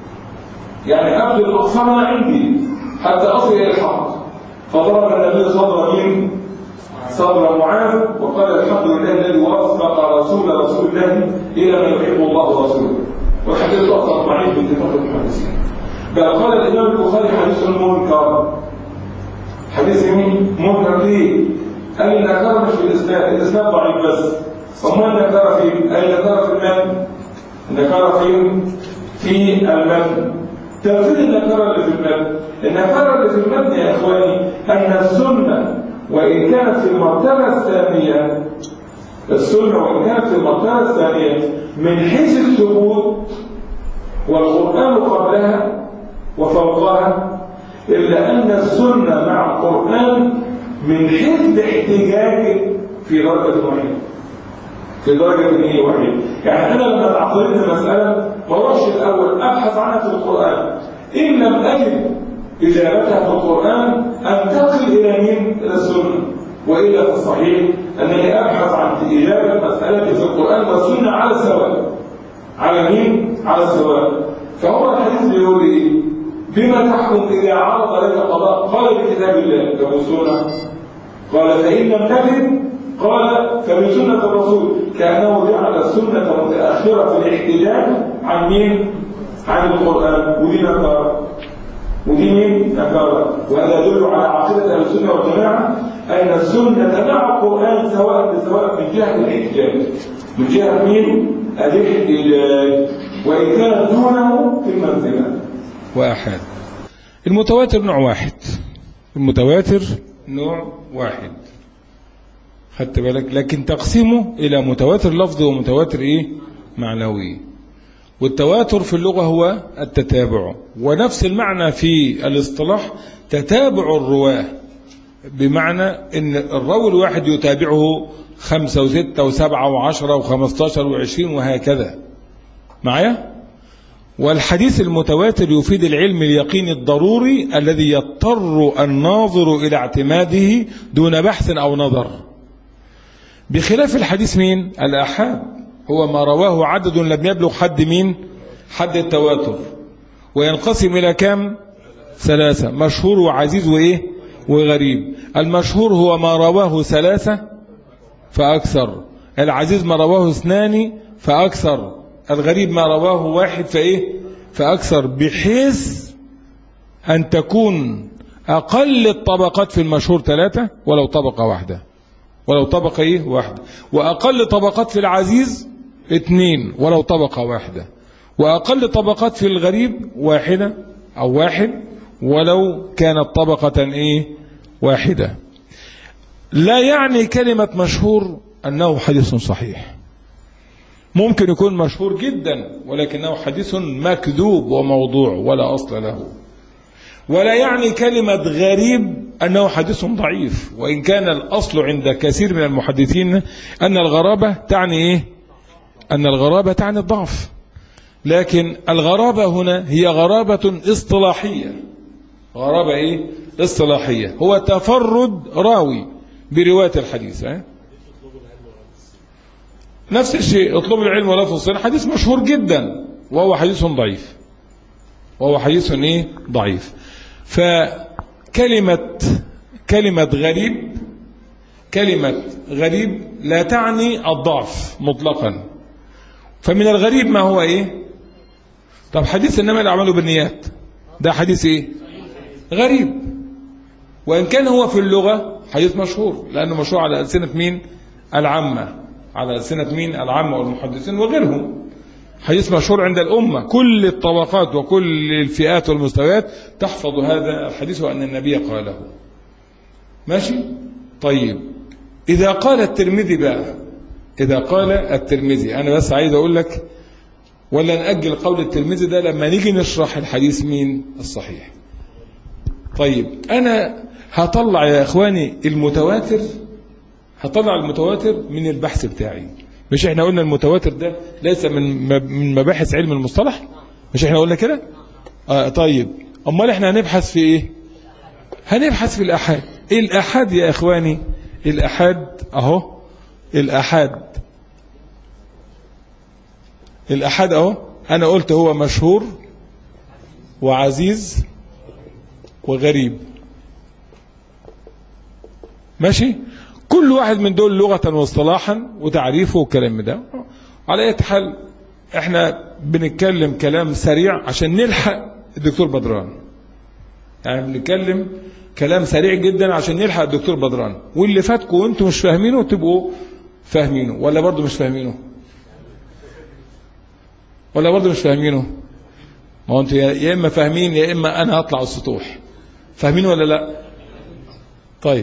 يعني أبذل أقصى ما عندي حتى أصل إلى الحق فضرب النبي صدر مين صدر معاذ وقال الحمد لله الذي وفق رسول رسول الله إلى ما يحب الله ورسوله والحديث أصلا ضعيف باتفاق المحدثين بل قال الإمام البخاري حديث منكر حديث مين؟ منكر ليه؟ قال النكارة مش في الإسلام الإسلام ضعيف بس أما النكارة فين؟ أي النكارة في المال النكارة فين؟ في المال تفسير النكارة اللي في المال النكارة اللي في المال يا إخواني أن السنة وإن كانت في المرتبة الثانية السنة وإن كانت في المرتبة الثانية من حيث الثبوت والقرآن قبلها وفوقها إلا أن السنة مع القرآن من حيث الاحتجاج في درجة واحدة في درجة ايه واحدة يعني أنا لما تعطيت مسألة ما اروحش الأول أبحث عنها في القرآن إن لم أجد إجابتها في القرآن أنتقل إلى مين؟ إلى السنة وإلا في الصحيح أنني أبحث عن إجابة مسألة في القرآن والسنة على السواء على مين؟ على السواء فهو الحديث بيقول إيه؟ بما تحكم إذا عرض لك قضاء قال بكتاب الله كبسونة قال فإن لم تجد قال فبسنة الرسول كأنه جعل السنة متأخرة في الاحتجاج عن مين؟ عن القرآن ودي نكارة ودي مين؟ نكارة وهذا يدل على عقيدة أهل السنة والجماعة أن السنة مع القرآن سواء بسواء من جهة الاحتجاج من جهة مين؟ الاحتجاج وإن كان دونه في المنزلة وآحاد المتواتر نوع واحد المتواتر نوع واحد خدت بالك لكن تقسيمه إلى متواتر لفظي ومتواتر إيه معنوي والتواتر في اللغة هو التتابع ونفس المعنى في الاصطلاح تتابع الرواه بمعنى ان الراوي الواحد يتابعه خمسة وستة وسبعة وعشرة وخمستاشر وعشرين وهكذا معايا والحديث المتواتر يفيد العلم اليقين الضروري الذي يضطر الناظر إلى اعتماده دون بحث أو نظر بخلاف الحديث مين الآحاد هو ما رواه عدد لم يبلغ حد مين حد التواتر وينقسم إلى كم ثلاثة مشهور وعزيز وإيه وغريب المشهور هو ما رواه ثلاثة فأكثر العزيز ما رواه اثنان فأكثر الغريب ما رواه واحد فإيه فأكثر بحيث أن تكون أقل الطبقات في المشهور ثلاثة ولو طبقة واحدة ولو طبقة إيه واحدة وأقل طبقات في العزيز اثنين ولو طبقة واحدة وأقل طبقات في الغريب واحدة أو واحد ولو كانت طبقة إيه واحدة لا يعني كلمة مشهور أنه حديث صحيح ممكن يكون مشهور جدا ولكنه حديث مكذوب وموضوع ولا أصل له ولا يعني كلمة غريب أنه حديث ضعيف وإن كان الأصل عند كثير من المحدثين أن الغرابة تعني إيه أن الغرابة تعني الضعف لكن الغرابة هنا هي غرابة اصطلاحية غرابة إيه اصطلاحية هو تفرد راوي برواية الحديث اه؟ نفس الشيء اطلب العلم ولا تصل حديث مشهور جدا وهو حديث ضعيف وهو حديث ايه ضعيف فكلمة كلمة غريب كلمة غريب لا تعني الضعف مطلقا فمن الغريب ما هو ايه طب حديث انما الاعمال بالنيات ده حديث ايه غريب وان كان هو في اللغة حديث مشهور لانه مشهور على ألسنة مين العامة على ألسنة مين العامة والمحدثين وغيرهم حديث مشهور عند الأمة كل الطبقات وكل الفئات والمستويات تحفظ هذا الحديث وأن النبي قاله ماشي طيب إذا قال الترمذي بقى إذا قال الترمذي أنا بس عايز أقول لك ولا نأجل قول الترمذي ده لما نيجي نشرح الحديث مين الصحيح طيب أنا هطلع يا إخواني المتواتر هطلع المتواتر من البحث بتاعي مش احنا قلنا المتواتر ده ليس من من مباحث علم المصطلح مش احنا قلنا كده آه طيب امال احنا هنبحث في ايه هنبحث في الأحاد إيه الأحاد يا إخواني الأحاد أهو الأحاد الأحاد أهو أنا قلت هو مشهور وعزيز وغريب ماشي كل واحد من دول لغة واصطلاحا وتعريفه والكلام ده على أي حال احنا بنتكلم كلام سريع عشان نلحق الدكتور بدران يعني بنتكلم كلام سريع جدا عشان نلحق الدكتور بدران واللي فاتكم وانتم مش فاهمينه تبقوا فاهمينه ولا برضه مش فاهمينه ولا برضه مش فاهمينه ما هو انتوا يا اما فاهمين يا اما انا هطلع السطوح فاهمين ولا لا طيب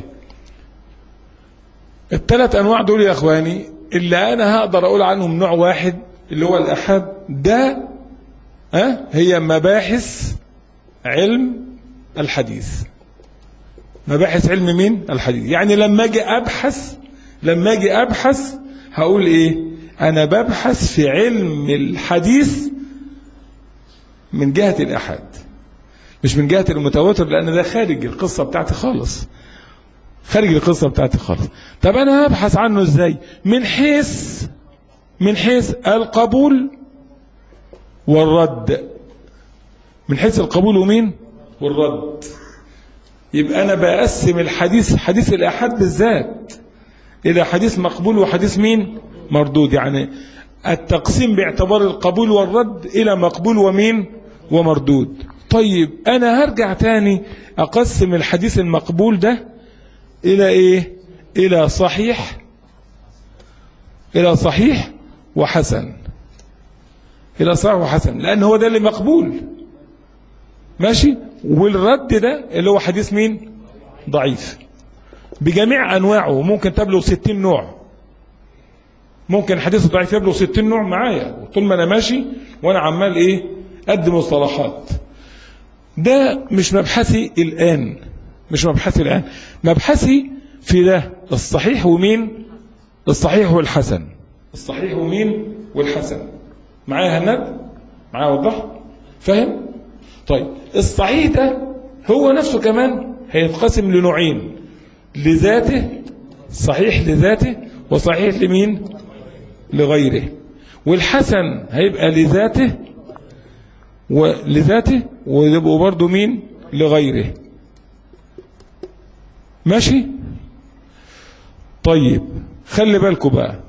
الثلاث انواع دول يا اخواني اللي انا هقدر اقول عنهم نوع واحد اللي هو الاحاد ده ها هي مباحث علم الحديث مباحث علم مين الحديث يعني لما اجي ابحث لما اجي ابحث هقول ايه انا ببحث في علم الحديث من جهة الاحاد مش من جهة المتواتر لان ده خارج القصة بتاعتي خالص خارج القصة بتاعتي خالص طب انا هبحث عنه ازاي من حيث من حيث القبول والرد من حيث القبول ومين والرد يبقى أنا بقسم الحديث حديث الأحد بالذات إلى حديث مقبول وحديث مين مردود يعني التقسيم باعتبار القبول والرد إلى مقبول ومين ومردود طيب أنا هرجع تاني أقسم الحديث المقبول ده إلى إيه إلى صحيح إلى صحيح وحسن إلى صحيح وحسن لأن هو ده اللي مقبول ماشي والرد ده اللي هو حديث مين ضعيف بجميع أنواعه ممكن تبلغ 60 نوع ممكن حديث ضعيف يبلغ 60 نوع معايا طول ما أنا ماشي وأنا عمال إيه أقدم مصطلحات ده مش مبحثي الآن مش مبحثي الآن مبحثي في ده الصحيح ومين الصحيح والحسن الصحيح ومين والحسن معايا هند معايا وضح فاهم طيب الصحيح ده هو نفسه كمان هيتقسم لنوعين لذاته صحيح لذاته وصحيح لمين لغيره والحسن هيبقى لذاته ولذاته ويبقوا برضه مين لغيره ماشي طيب خلي بالكم بقى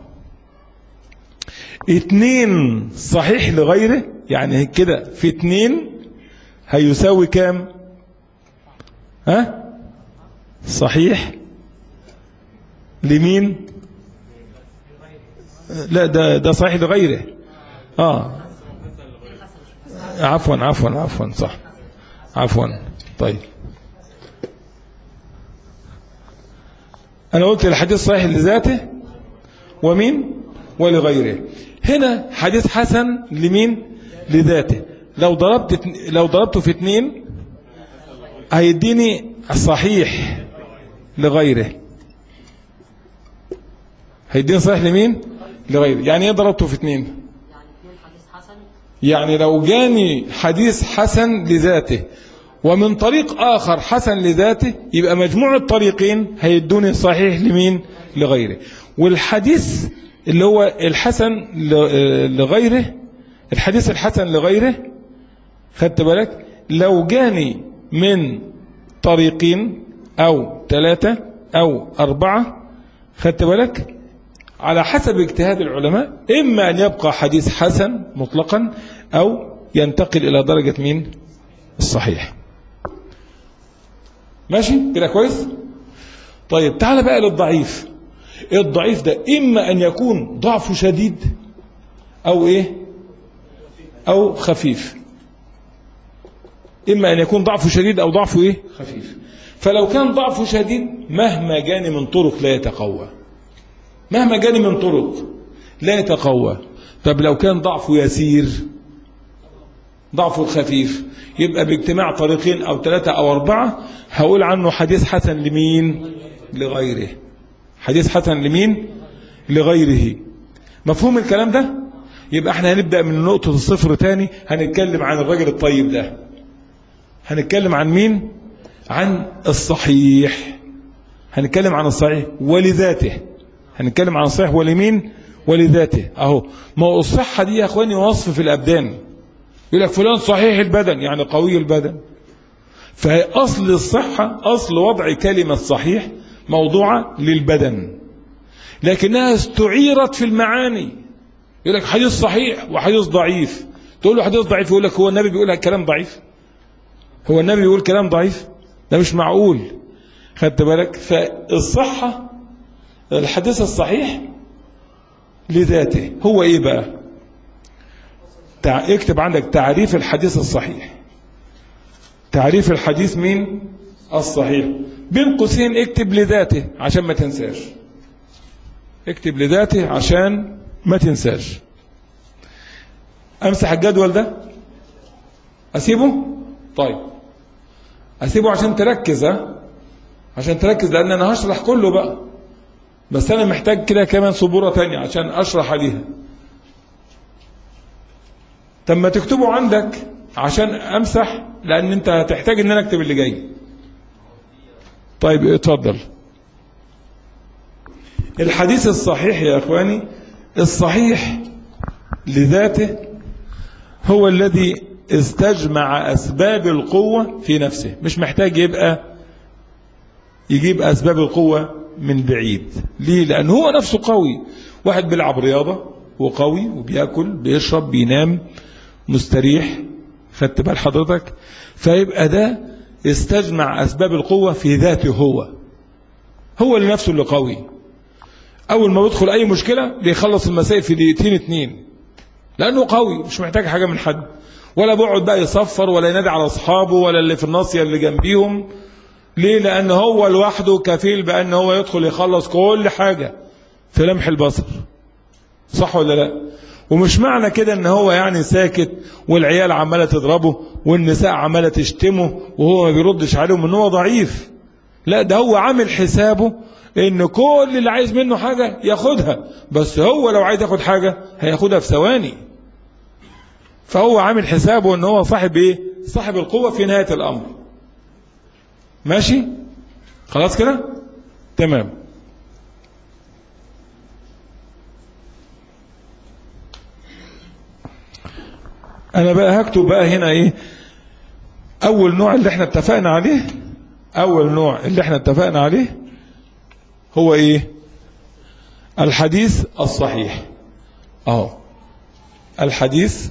اتنين صحيح لغيره يعني كده في اتنين هيساوي كام ها صحيح لمين لا ده ده صحيح لغيره اه عفوا عفوا عفوا صح عفوا طيب انا قلت الحديث صحيح لذاته ومين ولغيره هنا حديث حسن لمين لذاته لو ضربت لو ضربته في اتنين هيديني صحيح لغيره هيديني صحيح لمين لغيره يعني ايه ضربته في اتنين يعني اثنين حديث حسن يعني لو جاني حديث حسن لذاته ومن طريق آخر حسن لذاته يبقى مجموع الطريقين هيدوني صحيح لمين لغيره والحديث اللي هو الحسن ل- لغيره الحديث الحسن لغيره خدت بالك لو جاني من طريقين أو ثلاثة أو أربعة خدت بالك على حسب اجتهاد العلماء إما أن يبقى حديث حسن مطلقا أو ينتقل إلى درجة مين الصحيح ماشي كده كويس طيب تعال بقى للضعيف الضعيف ده إما أن يكون ضعفه شديد أو إيه أو خفيف إما أن يكون ضعفه شديد أو ضعفه إيه خفيف فلو كان ضعفه شديد مهما جاني من طرق لا يتقوى مهما جاني من طرق لا يتقوى طب لو كان ضعفه يسير ضعفه خفيف يبقى باجتماع طريقين أو ثلاثة أو أربعة هقول عنه حديث حسن لمين لغيره حديث حسن لمين لغيره مفهوم الكلام ده يبقى احنا هنبدأ من نقطة الصفر تاني هنتكلم عن الرجل الطيب ده هنتكلم عن مين عن الصحيح هنتكلم عن الصحيح ولذاته هنتكلم عن الصحيح ولمين ولذاته اهو ما هو الصحة دي يا اخواني وصف في الابدان يقول لك فلان صحيح البدن يعني قوي البدن فأصل الصحة أصل وضع كلمة صحيح موضوعة للبدن لكنها استعيرت في المعاني يقول لك حديث صحيح وحديث ضعيف تقول له حديث ضعيف يقول لك هو النبي بيقول لك كلام ضعيف هو النبي بيقول كلام ضعيف ده مش معقول خدت بالك فالصحة الحديث الصحيح لذاته هو ايه بقى تع... اكتب عندك تعريف الحديث الصحيح تعريف الحديث مين الصحيح بين قوسين اكتب لذاته عشان ما تنساش اكتب لذاته عشان ما تنساش امسح الجدول ده اسيبه طيب اسيبه عشان تركز ها عشان تركز لان انا هشرح كله بقى بس انا محتاج كده كمان سبورة تانية عشان اشرح عليها طب ما تكتبه عندك عشان امسح لان انت هتحتاج ان انا اكتب اللي جاي طيب اتفضل الحديث الصحيح يا اخواني الصحيح لذاته هو الذي استجمع اسباب القوة في نفسه مش محتاج يبقى يجيب اسباب القوة من بعيد ليه لان هو نفسه قوي واحد بيلعب رياضة وقوي وبياكل بيشرب بينام مستريح خدت بال حضرتك فيبقى ده استجمع أسباب القوة في ذاته هو هو اللي نفسه اللي قوي أول ما بيدخل أي مشكلة بيخلص المسائل في دقيقتين اتنين لأنه قوي مش محتاج حاجة من حد ولا بيقعد بقى يصفر ولا ينادي على أصحابه ولا اللي في الناصية اللي جنبيهم ليه لأن هو لوحده كفيل بأن هو يدخل يخلص كل حاجة في لمح البصر صح ولا لا ومش معنى كده ان هو يعني ساكت والعيال عمالة تضربه والنساء عمالة تشتمه وهو ما بيردش عليهم ان هو ضعيف لا ده هو عامل حسابه ان كل اللي عايز منه حاجة ياخدها بس هو لو عايز ياخد حاجة هياخدها في ثواني فهو عامل حسابه ان هو صاحب ايه صاحب القوة في نهاية الامر ماشي خلاص كده تمام انا بقى هكتب بقى هنا ايه اول نوع اللي احنا اتفقنا عليه اول نوع اللي احنا اتفقنا عليه هو ايه الحديث الصحيح اهو الحديث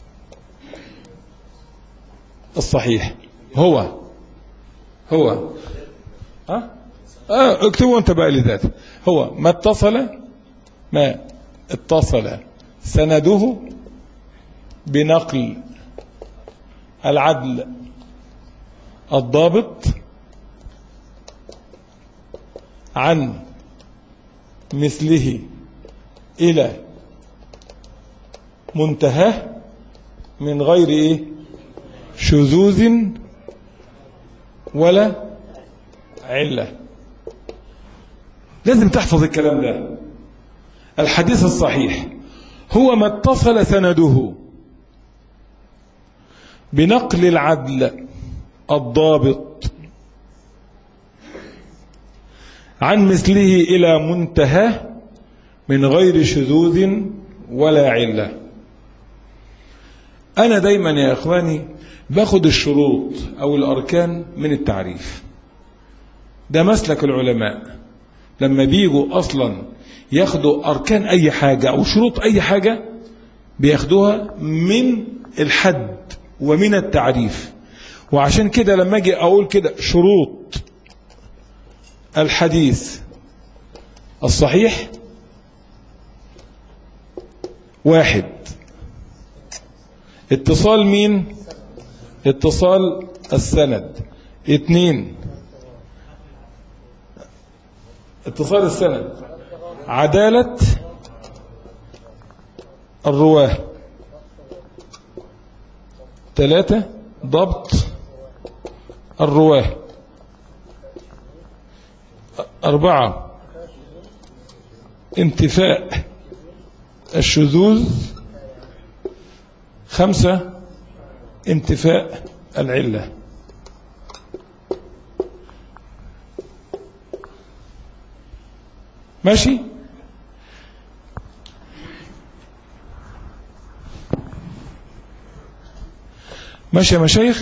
الصحيح هو هو ها اه اكتبوا انت بقى لذاته هو ما اتصل ما اتصل سنده بنقل العدل الضابط عن مثله إلى منتهاه من غير إيه شذوذ ولا علة لازم تحفظ الكلام ده الحديث الصحيح هو ما اتصل سنده بنقل العدل الضابط عن مثله إلى منتهى من غير شذوذ ولا علة أنا دايما يا إخواني باخد الشروط أو الأركان من التعريف ده مسلك العلماء لما بيجوا أصلا ياخدوا أركان أي حاجة أو شروط أي حاجة بياخدوها من الحد ومن التعريف وعشان كده لما اجي اقول كده شروط الحديث الصحيح واحد اتصال مين اتصال السند اتنين اتصال السند عدالة الرواه ثلاثة ضبط الرواه أربعة انتفاء الشذوذ خمسة انتفاء العلة ماشي ماشي يا مشايخ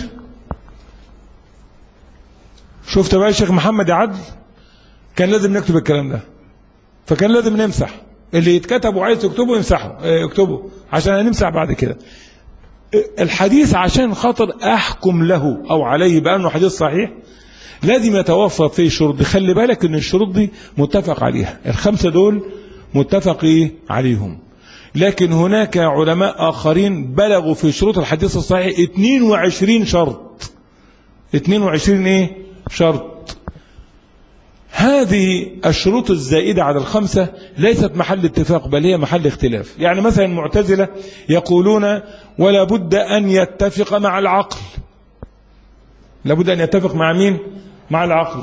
شفت بقى الشيخ محمد عدل كان لازم نكتب الكلام ده فكان لازم نمسح اللي يتكتب وعايز تكتبه يمسحه اه، يكتبه عشان هنمسح بعد كده اه، الحديث عشان خاطر احكم له او عليه بانه حديث صحيح لازم يتوفر فيه شروط خلي بالك ان الشروط دي متفق عليها الخمسه دول متفق ايه عليهم لكن هناك علماء اخرين بلغوا في شروط الحديث الصحيح 22 شرط 22 ايه شرط هذه الشروط الزائدة على الخمسة ليست محل اتفاق بل هي محل اختلاف يعني مثلا المعتزلة يقولون ولا بد أن يتفق مع العقل لابد أن يتفق مع مين مع العقل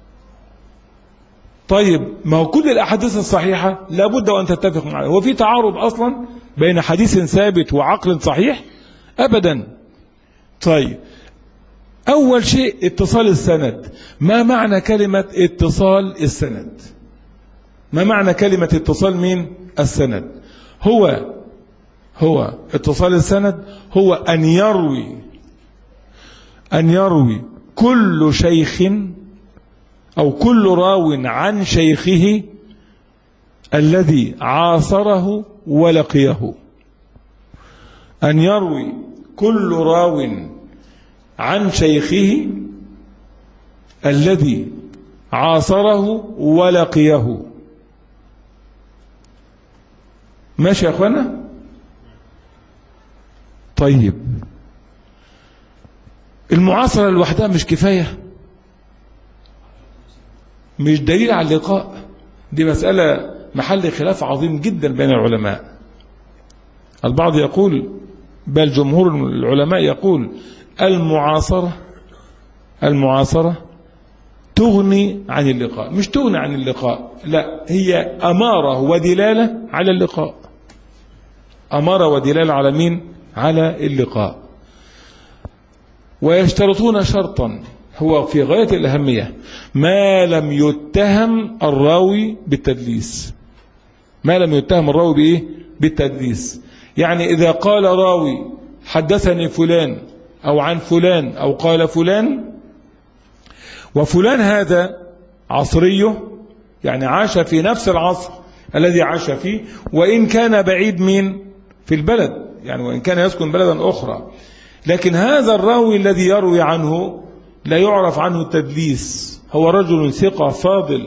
طيب ما هو كل الأحاديث الصحيحة لابد أن تتفق معها هو في تعارض أصلا بين حديث ثابت وعقل صحيح أبدا طيب أول شيء اتصال السند ما معنى كلمة اتصال السند ما معنى كلمة اتصال مين السند هو هو اتصال السند هو أن يروي أن يروي كل شيخ أو كل راو عن شيخه الذي عاصره ولقيه أن يروي كل راو عن شيخه الذي عاصره ولقيه ماشي يا اخوانا طيب المعاصرة لوحدها مش كفاية مش دليل على اللقاء دي مسألة محل خلاف عظيم جدا بين العلماء البعض يقول بل جمهور العلماء يقول المعاصرة المعاصرة تغني عن اللقاء مش تغني عن اللقاء لا هي أمارة ودلالة على اللقاء أمارة ودلالة على مين على اللقاء ويشترطون شرطا هو في غاية الأهمية ما لم يتهم الراوي بالتدليس ما لم يتهم الراوي بإيه بالتدليس يعني إذا قال راوي حدثني فلان أو عن فلان أو قال فلان وفلان هذا عصريه يعني عاش في نفس العصر الذي عاش فيه وإن كان بعيد مين في البلد يعني وإن كان يسكن بلدا أخرى لكن هذا الراوي الذي يروي عنه لا يعرف عنه التدليس هو رجل ثقة فاضل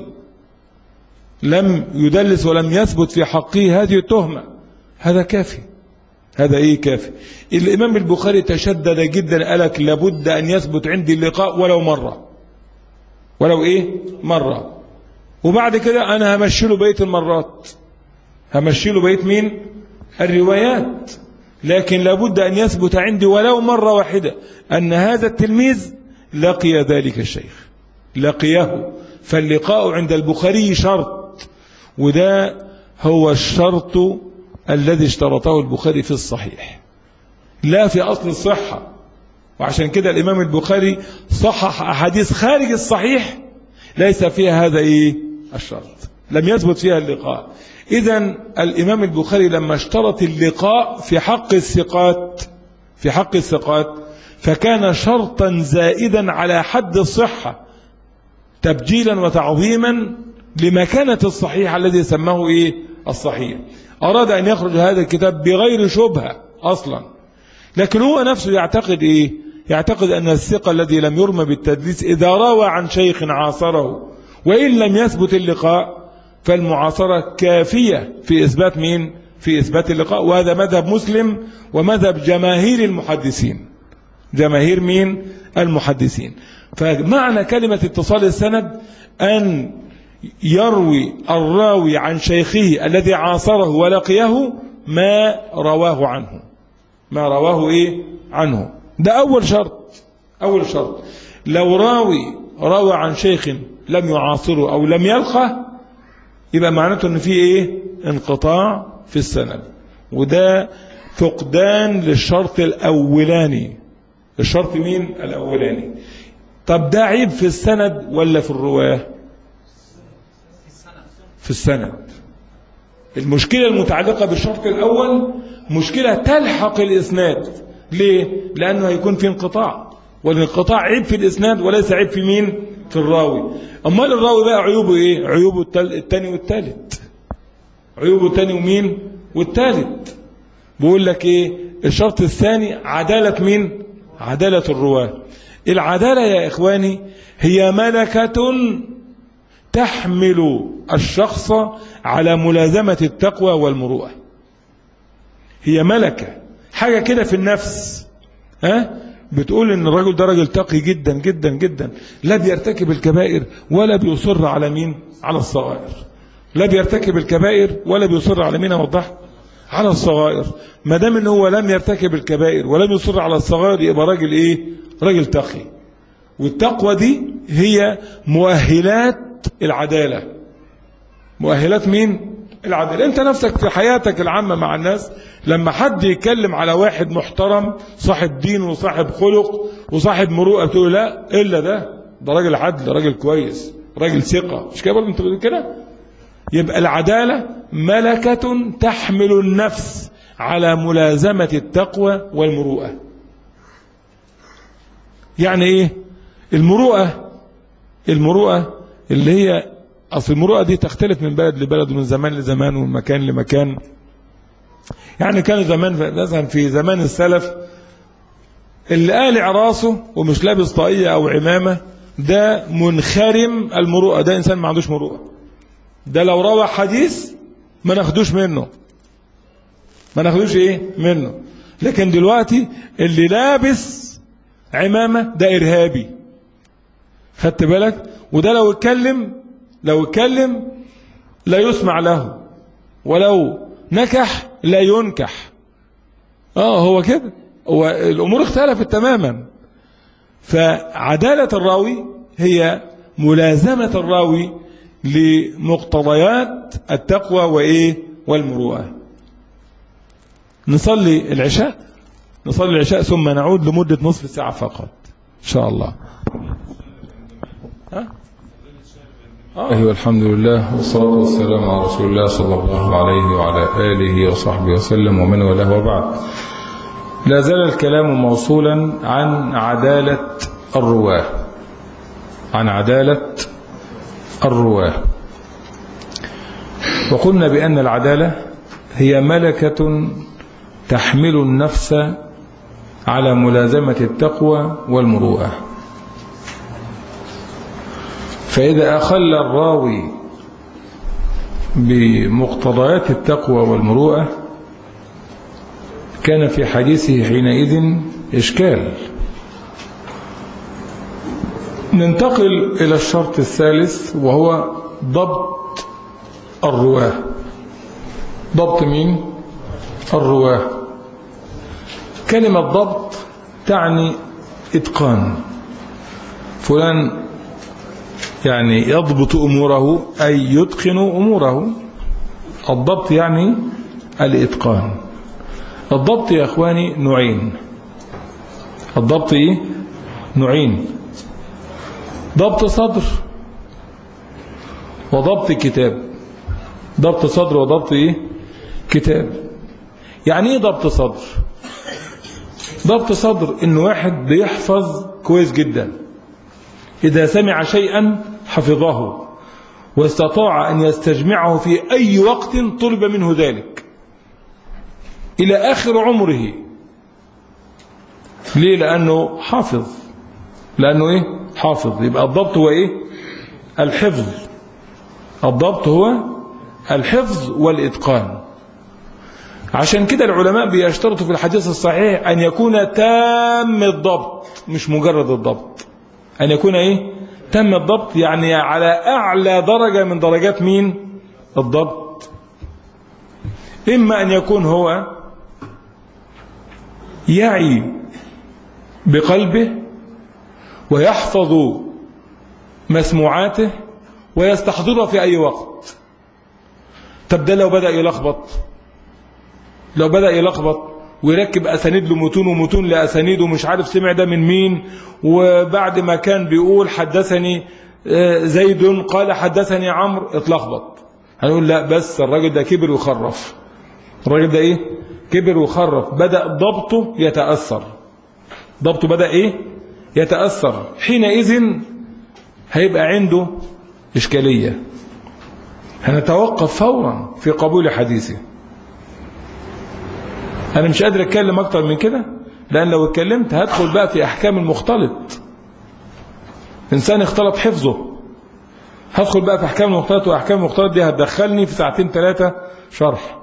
لم يدلس ولم يثبت في حقه هذه التهمة هذا كافي هذا ايه كافي الامام البخاري تشدد جدا قالك لابد ان يثبت عندي اللقاء ولو مرة ولو ايه مرة وبعد كده انا همشي له بقيه المرات همشي له بقيه مين الروايات لكن لابد ان يثبت عندي ولو مرة واحدة ان هذا التلميذ لقي ذلك الشيخ لقيه فاللقاء عند البخاري شرط وده هو الشرط الذي اشترطه البخاري في الصحيح لا في أصل الصحة وعشان كده الإمام البخاري صحح أحاديث خارج الصحيح ليس فيها هذا إيه الشرط لم يثبت فيها اللقاء إذا الإمام البخاري لما اشترط اللقاء في حق الثقات في حق الثقات فكان شرطا زائدا على حد الصحة تبجيلا وتعظيما لمكانة الصحيح الذي سماه إيه الصحيح أراد أن يخرج هذا الكتاب بغير شبهة أصلا لكن هو نفسه يعتقد إيه يعتقد أن الثقة الذي لم يرمى بالتدليس إذا روى عن شيخ عاصره وإن لم يثبت اللقاء فالمعاصرة كافية في إثبات مين في إثبات اللقاء وهذا مذهب مسلم ومذهب جماهير المحدثين جماهير مين المحدثين فمعنى كلمة اتصال السند أن يروي الراوي عن شيخه الذي عاصره ولقيه ما رواه عنه ما رواه ايه عنه ده اول شرط اول شرط لو راوي روى عن شيخ لم يعاصره او لم يلقه يبقى معناته ان في ايه انقطاع في السند وده فقدان للشرط الاولاني الشرط مين الاولاني طب ده عيب في السند ولا في الرواه في السند المشكلة المتعلقة بالشرط الأول مشكلة تلحق الإسناد ليه؟ لأنه هيكون في انقطاع والانقطاع عيب في الإسناد وليس عيب في مين؟ في الراوي أمال الراوي بقى عيوبه إيه؟ عيوبه التل... التاني والتالت عيوبه التاني ومين؟ والتالت بقول لك إيه؟ الشرط الثاني عدالة مين؟ عدالة الرواة العدالة يا إخواني هي ملكة تحمل الشخص على ملازمة التقوى والمروءة هي ملكة حاجة كده في النفس ها بتقول ان الرجل ده راجل تقي جدا جدا جدا لا بيرتكب الكبائر ولا بيصر على مين على الصغائر لا بيرتكب الكبائر ولا بيصر على مين اوضح على الصغائر ما دام ان هو لم يرتكب الكبائر ولم يصر على الصغائر يبقى راجل ايه راجل تقي والتقوى دي هي مؤهلات العدالة مؤهلات مين العدالة انت نفسك في حياتك العامة مع الناس لما حد يتكلم على واحد محترم صاحب دين وصاحب خلق وصاحب مروءة تقول لا الا ده ده راجل عدل راجل كويس راجل ثقة مش كده برضه انت بتقول كده يبقى العدالة ملكة تحمل النفس على ملازمة التقوى والمروءة يعني ايه المروءة المروءة اللي هي أصل المروءة دي تختلف من بلد لبلد ومن زمان لزمان ومن مكان لمكان يعني كان زمان مثلا في زمان السلف اللي قالع راسه ومش لابس طاقية أو عمامة ده منخرم المروءة ده إنسان ما عندوش مروءة ده لو روى حديث ما ناخدوش منه ما ناخدوش ايه منه لكن دلوقتي اللي لابس عمامة ده إرهابي خدت بالك وده لو اتكلم لو اتكلم لا يسمع له ولو نكح لا ينكح اه هو كده هو الامور اختلفت تماما فعدالة الراوي هي ملازمة الراوي لمقتضيات التقوى وايه والمروءة نصلي العشاء نصلي العشاء ثم نعود لمدة نصف ساعة فقط إن شاء الله ها؟ أيوة الحمد لله والصلاة والسلام على رسول الله صلى الله عليه وعلى آله وصحبه وسلم ومن والاه وبعد لا زال الكلام موصولا عن عدالة الرواة عن عدالة الرواة وقلنا بأن العدالة هي ملكة تحمل النفس على ملازمة التقوى والمروءة فإذا أخل الراوي بمقتضيات التقوى والمروءة كان في حديثه حينئذ إشكال ننتقل إلى الشرط الثالث وهو ضبط الرواه ضبط مين؟ الرواه كلمة ضبط تعني إتقان فلان يعني يضبط أموره أي يتقن أموره الضبط يعني الإتقان الضبط يا أخواني نوعين الضبط إيه؟ نوعين ضبط صدر وضبط كتاب ضبط صدر وضبط إيه؟ كتاب يعني إيه ضبط صدر ضبط صدر إن واحد بيحفظ كويس جدا إذا سمع شيئا حفظه واستطاع أن يستجمعه في أي وقت طلب منه ذلك إلى آخر عمره ليه لأنه حافظ لأنه إيه حافظ يبقى الضبط هو إيه الحفظ الضبط هو الحفظ والإتقان عشان كده العلماء بيشترطوا في الحديث الصحيح أن يكون تام الضبط مش مجرد الضبط أن يكون إيه تم الضبط يعني على أعلى درجة من درجات مين الضبط إما أن يكون هو يعي بقلبه ويحفظ مسموعاته ويستحضرها في أي وقت طب ده لو بدأ يلخبط لو بدأ يلخبط ويركب أسانيد لمتون ومتون لأسانيد ومش عارف سمع ده من مين وبعد ما كان بيقول حدثني آه، زيد قال حدثني عمرو اتلخبط هنقول لا بس الراجل ده كبر وخرف الراجل ده ايه كبر وخرف بدأ ضبطه يتأثر ضبطه بدأ ايه يتأثر حينئذ هيبقى عنده إشكالية هنتوقف فورا في قبول حديثه أنا مش قادر أتكلم أكتر من كده لأن لو اتكلمت هدخل بقى في أحكام المختلط إنسان اختلط حفظه هدخل بقى في أحكام المختلط وأحكام المختلط دي هتدخلني في ساعتين ثلاثة شرح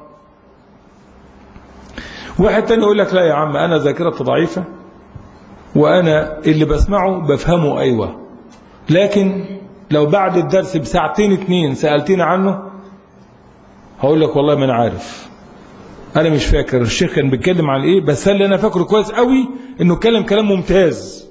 واحد تاني يقول لك لا يا عم أنا ذاكرتي ضعيفة وأنا اللي بسمعه بفهمه أيوة لكن لو بعد الدرس بساعتين اتنين سألتني عنه هقول لك والله ما أنا عارف أنا مش فاكر الشيخ كان بيتكلم عن إيه بس اللي أنا فاكره كويس قوي إنه اتكلم كلام ممتاز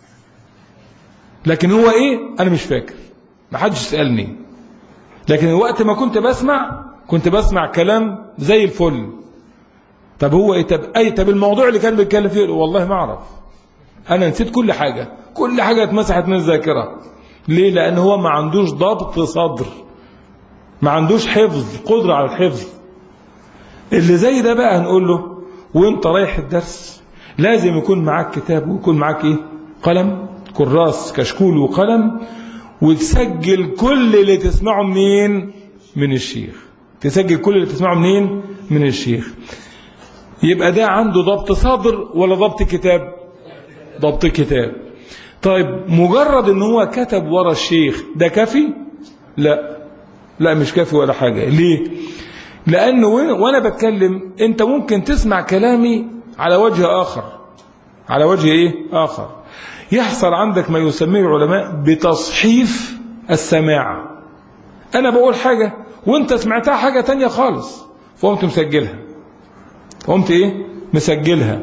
لكن هو إيه أنا مش فاكر ما حدش يسألني لكن وقت ما كنت بسمع كنت بسمع كلام زي الفل طب هو إيه طب أي طب الموضوع اللي كان بيتكلم فيه والله ما أعرف أنا نسيت كل حاجة كل حاجة اتمسحت من الذاكرة ليه لأن هو ما عندوش ضبط صدر ما عندوش حفظ قدرة على الحفظ اللي زي ده بقى هنقول له وانت رايح الدرس لازم يكون معاك كتاب ويكون معاك ايه قلم كراس كشكول وقلم وتسجل كل اللي تسمعه منين من الشيخ تسجل كل اللي تسمعه منين من الشيخ يبقى ده عنده ضبط صدر ولا ضبط كتاب ضبط كتاب طيب مجرد ان هو كتب ورا الشيخ ده كافي لا لا مش كافي ولا حاجة ليه لانه وانا بتكلم انت ممكن تسمع كلامي على وجه اخر على وجه ايه اخر يحصل عندك ما يسميه العلماء بتصحيف السماع انا بقول حاجة وانت سمعتها حاجة تانية خالص فقمت مسجلها قمت ايه مسجلها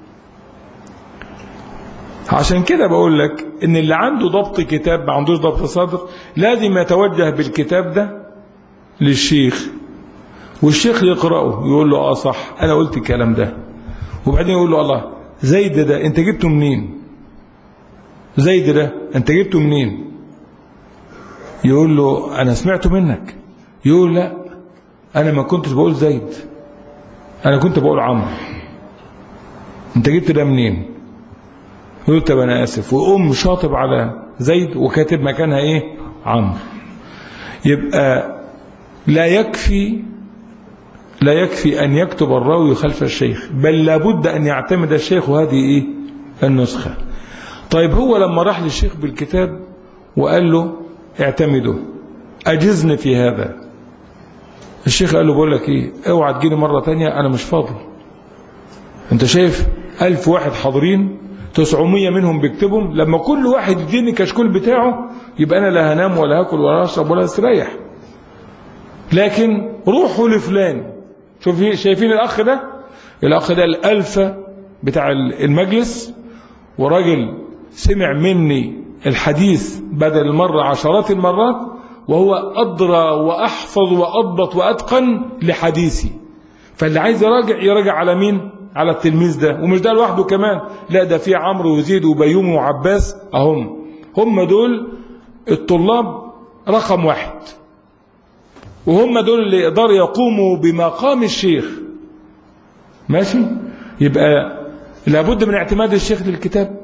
عشان كده بقول لك ان اللي عنده ضبط كتاب ما عندوش ضبط صدر لازم يتوجه بالكتاب ده للشيخ والشيخ يقرأه يقول له اه صح انا قلت الكلام ده وبعدين يقول له الله زيد ده انت جبته منين زيد ده انت جبته منين يقول له انا سمعته منك يقول لا انا ما كنتش بقول زيد انا كنت بقول عمرو انت جبت ده منين يقول طب انا اسف ويقوم شاطب على زيد وكاتب مكانها ايه عمرو يبقى لا يكفي لا يكفي ان يكتب الراوي خلف الشيخ بل لابد ان يعتمد الشيخ وهذه ايه النسخه طيب هو لما راح للشيخ بالكتاب وقال له اعتمده اجزني في هذا الشيخ قال له بقول لك ايه اوعى تجيني مره تانية انا مش فاضي انت شايف ألف واحد حاضرين 900 منهم بيكتبهم لما كل واحد يديني كشكول بتاعه يبقى انا لا هنام ولا هاكل ولا اشرب ولا استريح لكن روحوا لفلان شوف شايفين الاخ ده الاخ ده الالفه بتاع المجلس وراجل سمع مني الحديث بدل المره عشرات المرات وهو ادرى واحفظ واضبط واتقن لحديثي فاللي عايز يراجع يراجع على مين على التلميذ ده ومش ده لوحده كمان لا ده في عمرو وزيد وبيومي وعباس اهم هم دول الطلاب رقم واحد وهم دول اللي يقدروا يقوموا بمقام الشيخ ماشي يبقى لابد من اعتماد الشيخ للكتاب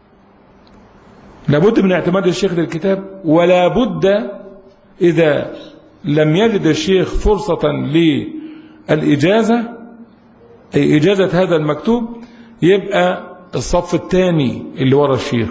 لابد من اعتماد الشيخ للكتاب ولا بد إذا لم يجد الشيخ فرصة للإجازة أي إجازة هذا المكتوب يبقى الصف الثاني اللي ورا الشيخ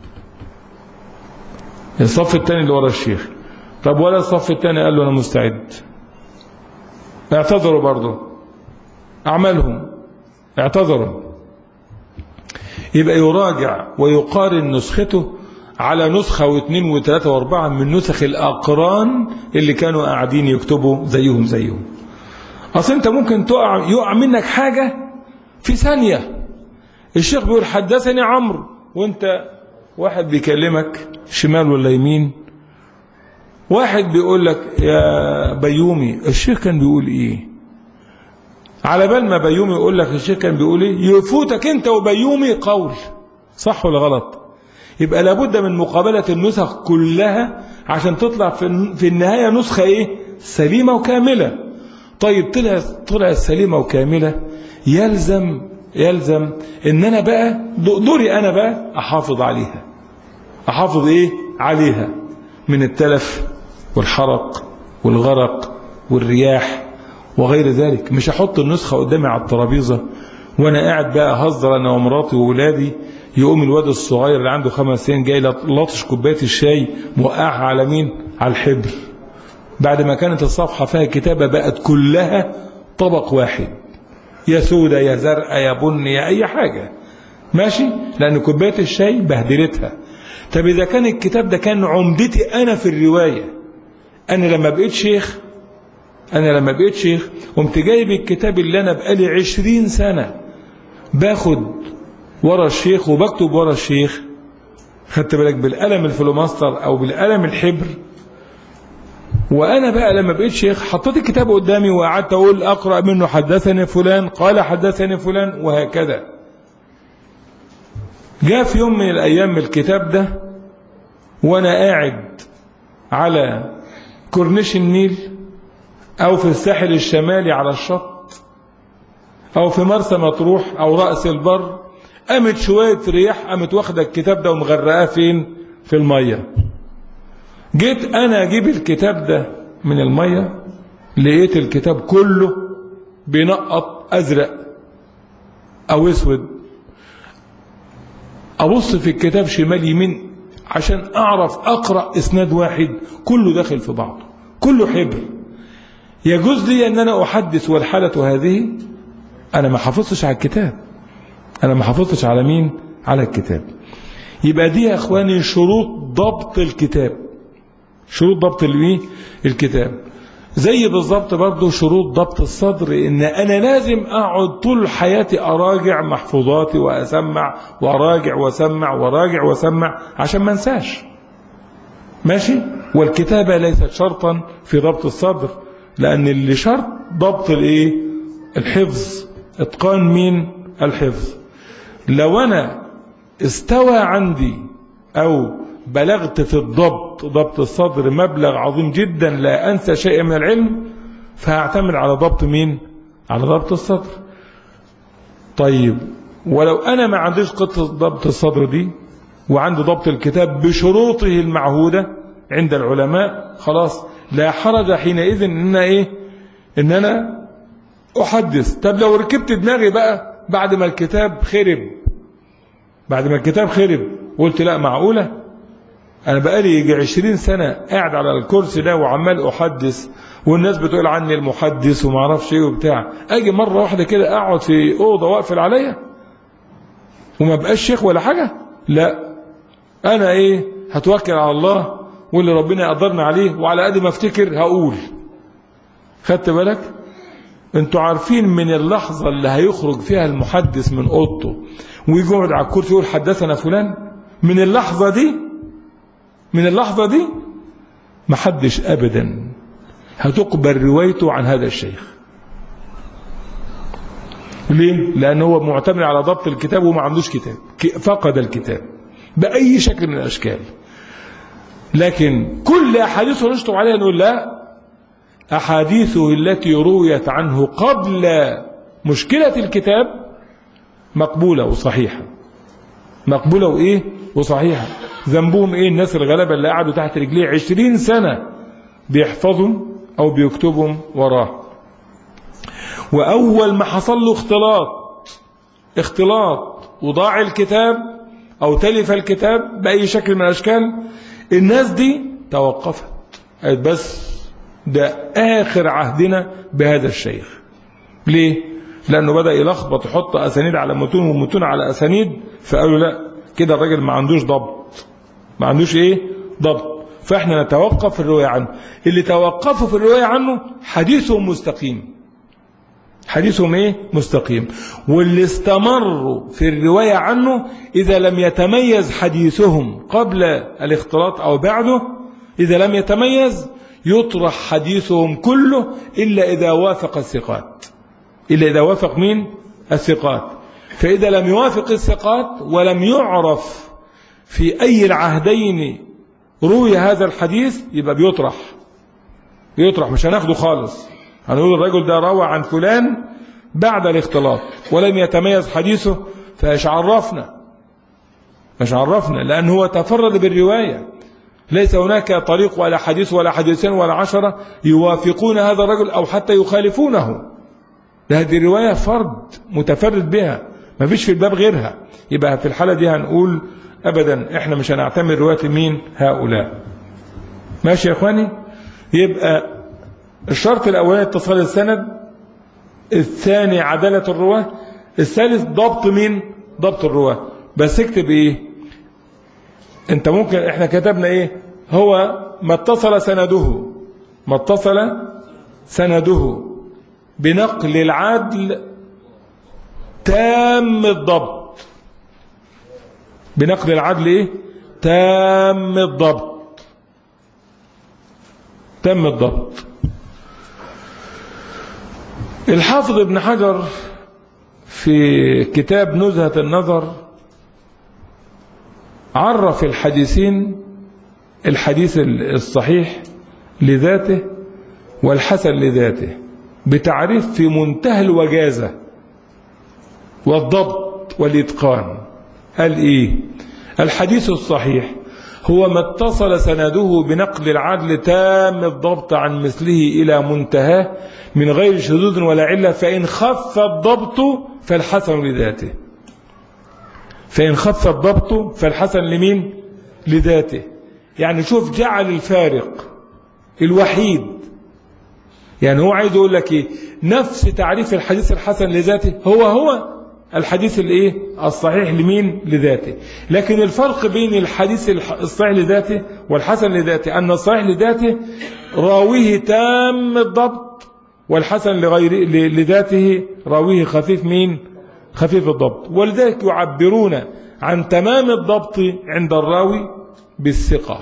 الصف الثاني اللي ورا الشيخ طب ولا الصف الثاني قال له أنا مستعد اعتذروا برضه أعمالهم اعتذروا يبقى يراجع ويقارن نسخته على نسخة واثنين وثلاثة واربعة من نسخ الأقران اللي كانوا قاعدين يكتبوا زيهم زيهم أصل أنت ممكن تقع يقع منك حاجة في ثانية الشيخ بيقول حدثني عمرو وانت واحد بيكلمك شمال ولا يمين واحد بيقول لك يا بيومي الشيخ كان بيقول ايه على بال ما بيومي يقول لك الشيخ كان بيقول ايه يفوتك انت وبيومي قول صح ولا غلط يبقى لابد من مقابلة النسخ كلها عشان تطلع في في النهاية نسخة ايه سليمة وكاملة طيب طلع طلع سليمة وكاملة يلزم يلزم ان انا بقى دوري انا بقى احافظ عليها احافظ ايه عليها من التلف والحرق والغرق والرياح وغير ذلك مش هحط النسخة قدامي على الترابيزة وانا قاعد بقى اهزر انا ومراتي وولادي يقوم الواد الصغير اللي عنده خمس سنين جاي لطش كوبايه الشاي موقعها على مين على الحبر بعد ما كانت الصفحة فيها كتابة بقت كلها طبق واحد يا سودة يا زرقاء يا بني يا أي حاجة ماشي لأن كوباية الشاي بهدلتها طب إذا كان الكتاب ده كان عمدتي أنا في الرواية أنا لما بقيت شيخ أنا لما بقيت شيخ قمت جايب الكتاب اللي أنا بقالي عشرين سنة باخد ورا الشيخ وبكتب ورا الشيخ خدت بالك بالقلم الفلوماستر أو بالقلم الحبر وأنا بقى لما بقيت شيخ حطيت الكتاب قدامي وقعدت أقول أقرأ منه حدثني فلان قال حدثني فلان وهكذا جاء في يوم من الأيام الكتاب ده وأنا قاعد على كورنيش النيل أو في الساحل الشمالي على الشط أو في مرسى مطروح أو رأس البر قامت شوية رياح قامت واخدة الكتاب ده ومغرقاه فين في المية جيت أنا أجيب الكتاب ده من المية لقيت الكتاب كله بينقط أزرق أو أسود أبص في الكتاب شمال يمين عشان أعرف أقرأ إسناد واحد كله داخل في بعضه كله حبر يجوز لي أن أنا أحدث والحالة هذه أنا ما حافظتش على الكتاب أنا ما حافظتش على مين على الكتاب يبقى دي يا أخواني شروط ضبط الكتاب شروط ضبط الايه الكتاب زي بالظبط برضه شروط ضبط الصدر ان انا لازم اقعد طول حياتي اراجع محفوظاتي واسمع واراجع واسمع وراجع واسمع عشان ما انساش ماشي والكتابه ليست شرطا في ضبط الصدر لان اللي شرط ضبط الايه الحفظ اتقان مين الحفظ لو انا استوى عندي او بلغت في الضبط ضبط الصدر مبلغ عظيم جدا لا أنسى شيئا من العلم فهعتمد على ضبط مين على ضبط الصدر طيب ولو أنا ما عنديش قطة ضبط الصدر دي وعندي ضبط الكتاب بشروطه المعهودة عند العلماء خلاص لا حرج حينئذ ان انا ايه ان انا احدث طب لو ركبت دماغي بقى بعد ما الكتاب خرب بعد ما الكتاب خرب قلت لا معقوله أنا بقالي يجي عشرين سنة قاعد على الكرسي ده وعمال أحدث والناس بتقول عني المحدث وما اعرفش ايه وبتاع أجي مرة واحدة كده أقعد في أوضة وأقفل عليا وما بقاش شيخ ولا حاجة لا أنا إيه هتوكل على الله واللي ربنا يقدرنا عليه وعلى قد ما افتكر هقول خدت بالك انتوا عارفين من اللحظة اللي هيخرج فيها المحدث من أوضته ويجي يقعد على الكرسي يقول حدثنا فلان من اللحظة دي من اللحظة دي محدش أبدا هتقبل روايته عن هذا الشيخ ليه؟ لأنه هو معتمد على ضبط الكتاب وما عندوش كتاب فقد الكتاب بأي شكل من الأشكال لكن كل أحاديثه نشطب عليها نقول لا أحاديثه التي رويت عنه قبل مشكلة الكتاب مقبولة وصحيحة مقبولة وإيه وصحيحة ذنبهم إيه الناس الغلبة اللي قعدوا تحت رجليه عشرين سنة بيحفظوا أو بيكتبوا وراه وأول ما حصل له اختلاط اختلاط وضاع الكتاب أو تلف الكتاب بأي شكل من الأشكال الناس دي توقفت قالت بس ده آخر عهدنا بهذا الشيخ ليه؟ لأنه بدأ يلخبط يحط أسانيد على متون ومتون على أسانيد فقالوا لا كده الراجل ما عندوش ضبط ما عندوش ايه ضبط فاحنا نتوقف في الرواية عنه اللي توقفوا في الرواية عنه حديثهم مستقيم حديثهم ايه مستقيم واللي استمروا في الرواية عنه إذا لم يتميز حديثهم قبل الاختلاط أو بعده إذا لم يتميز يطرح حديثهم كله إلا إذا وافق الثقات إلا إذا وافق مين الثقات فإذا لم يوافق الثقات ولم يعرف في أي العهدين روي هذا الحديث يبقى بيطرح بيطرح مش هناخده خالص هنقول الرجل ده روى عن فلان بعد الاختلاط ولم يتميز حديثه فايش عرفنا مش عرفنا لأن هو تفرد بالرواية ليس هناك طريق ولا حديث ولا حديثين ولا عشرة يوافقون هذا الرجل أو حتى يخالفونه ده هذه الرواية فرد متفرد بها ما فيش في الباب غيرها يبقى في الحالة دي هنقول أبدا احنا مش هنعتمد رواية مين هؤلاء ماشي يا اخواني يبقى الشرط الأولاني اتصال السند الثاني عدالة الرواة الثالث ضبط مين ضبط الرواة بس اكتب ايه انت ممكن احنا كتبنا ايه هو ما اتصل سنده ما اتصل سنده بنقل العدل تام الضبط بنقل العدل ايه تام الضبط تم الضبط الحافظ ابن حجر في كتاب نزهة النظر عرف الحديثين الحديث الصحيح لذاته والحسن لذاته بتعريف في منتهى الوجازة والضبط والإتقان قال إيه الحديث الصحيح هو ما اتصل سنده بنقل العدل تام الضبط عن مثله إلى منتهاه من غير شذوذ ولا علة فإن خف الضبط فالحسن لذاته فإن خف الضبط فالحسن لمين لذاته يعني شوف جعل الفارق الوحيد يعني هو عايز يقول لك ايه نفس تعريف الحديث الحسن لذاته هو هو الحديث الايه الصحيح لمين لذاته لكن الفرق بين الحديث الصحيح لذاته والحسن لذاته ان الصحيح لذاته راويه تام الضبط والحسن لغير لذاته راويه خفيف مين خفيف الضبط ولذلك يعبرون عن تمام الضبط عند الراوي بالثقة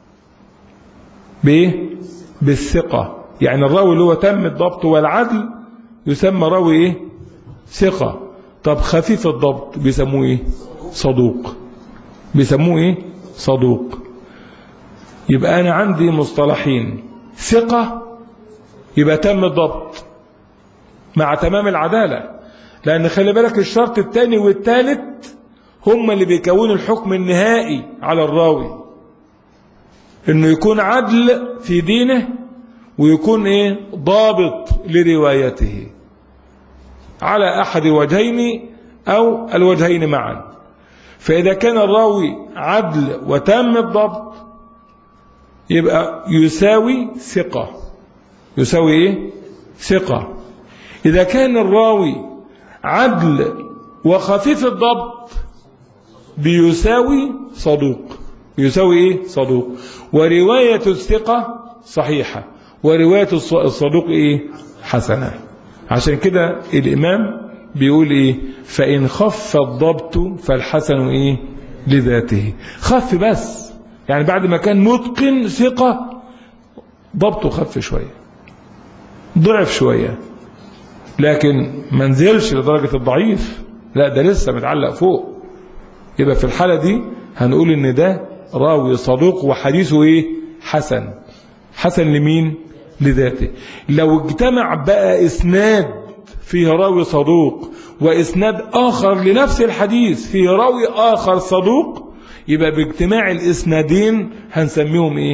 بايه بالثقة يعني الراوي اللي هو تم الضبط والعدل يسمى راوي ايه ثقة طب خفيف الضبط بيسموه ايه صدوق بيسموه ايه صدوق يبقى انا عندي مصطلحين ثقة يبقى تم الضبط مع تمام العدالة لأن خلي بالك الشرط الثاني والثالث هم اللي بيكونوا الحكم النهائي على الراوي انه يكون عدل في دينه ويكون ايه ضابط لروايته على احد وجهين او الوجهين معا فاذا كان الراوي عدل وتام الضبط يبقى يساوي ثقة يساوي ايه ثقة اذا كان الراوي عدل وخفيف الضبط بيساوي صدوق يساوي ايه صدوق ورواية الثقة صحيحة ورواية الصدوق ايه حسنة عشان كده الامام بيقول ايه فان خف الضبط فالحسن ايه لذاته خف بس يعني بعد ما كان متقن ثقة ضبطه خف شوية ضعف شوية لكن ما نزلش لدرجة الضعيف لا ده لسه متعلق فوق يبقى في الحالة دي هنقول ان ده راوي صدوق وحديثه ايه حسن حسن لمين لذاته لو اجتمع بقى اسناد فيه راوي صدوق واسناد اخر لنفس الحديث فيه راوي اخر صدوق يبقى باجتماع الاسنادين هنسميهم ايه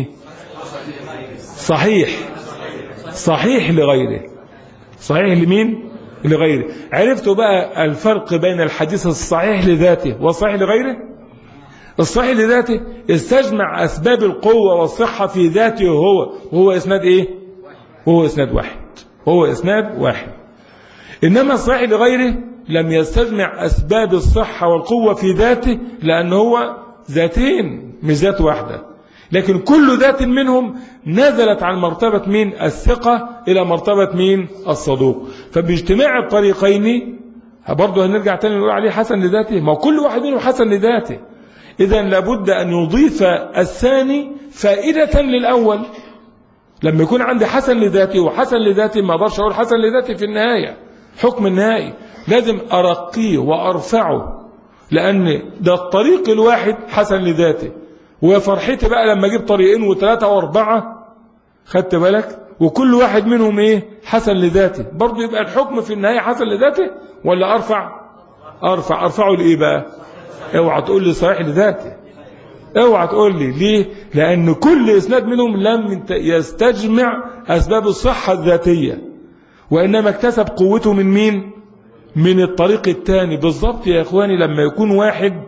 صحيح صحيح لغيره صحيح لمين لغيره عرفتوا بقى الفرق بين الحديث الصحيح لذاته والصحيح لغيره الصحيح لذاته استجمع أسباب القوة والصحة في ذاته هو وهو إسناد إيه وهو إسناد واحد وهو إسناد واحد إنما الصحيح لغيره لم يستجمع أسباب الصحة والقوة في ذاته لأن هو ذاتين مش ذات واحدة لكن كل ذات منهم نزلت عن مرتبة مين الثقة إلى مرتبة مين الصدوق فباجتماع الطريقين برضه هنرجع تاني نقول عليه حسن لذاته ما هو كل واحد منهم حسن لذاته إذا لابد أن يضيف الثاني فائدة للأول لما يكون عندي حسن لذاتي وحسن لذاتي ما اقدرش اقول حسن لذاتي في النهايه حكم النهائي لازم ارقيه وارفعه لان ده الطريق الواحد حسن لذاته ويا فرحتي بقى لما اجيب طريقين وثلاثه واربعه خدت بالك وكل واحد منهم ايه حسن لذاته برضه يبقى الحكم في النهايه حسن لذاته ولا ارفع ارفع ارفعه لايه بقى اوعى تقول لي صحيح لذاته اوعى تقول لي ليه لان كل اسناد منهم لم يستجمع اسباب الصحه الذاتيه وانما اكتسب قوته من مين من الطريق الثاني بالضبط يا اخواني لما يكون واحد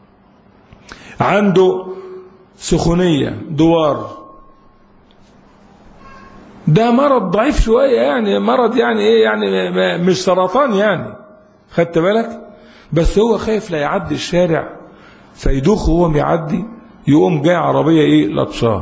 عنده سخونيه دوار ده مرض ضعيف شويه يعني مرض يعني ايه يعني مش سرطان يعني خدت بالك بس هو خايف لا يعدي الشارع فيدوخ وهو بيعدي يقوم جاي عربية ايه لطشاه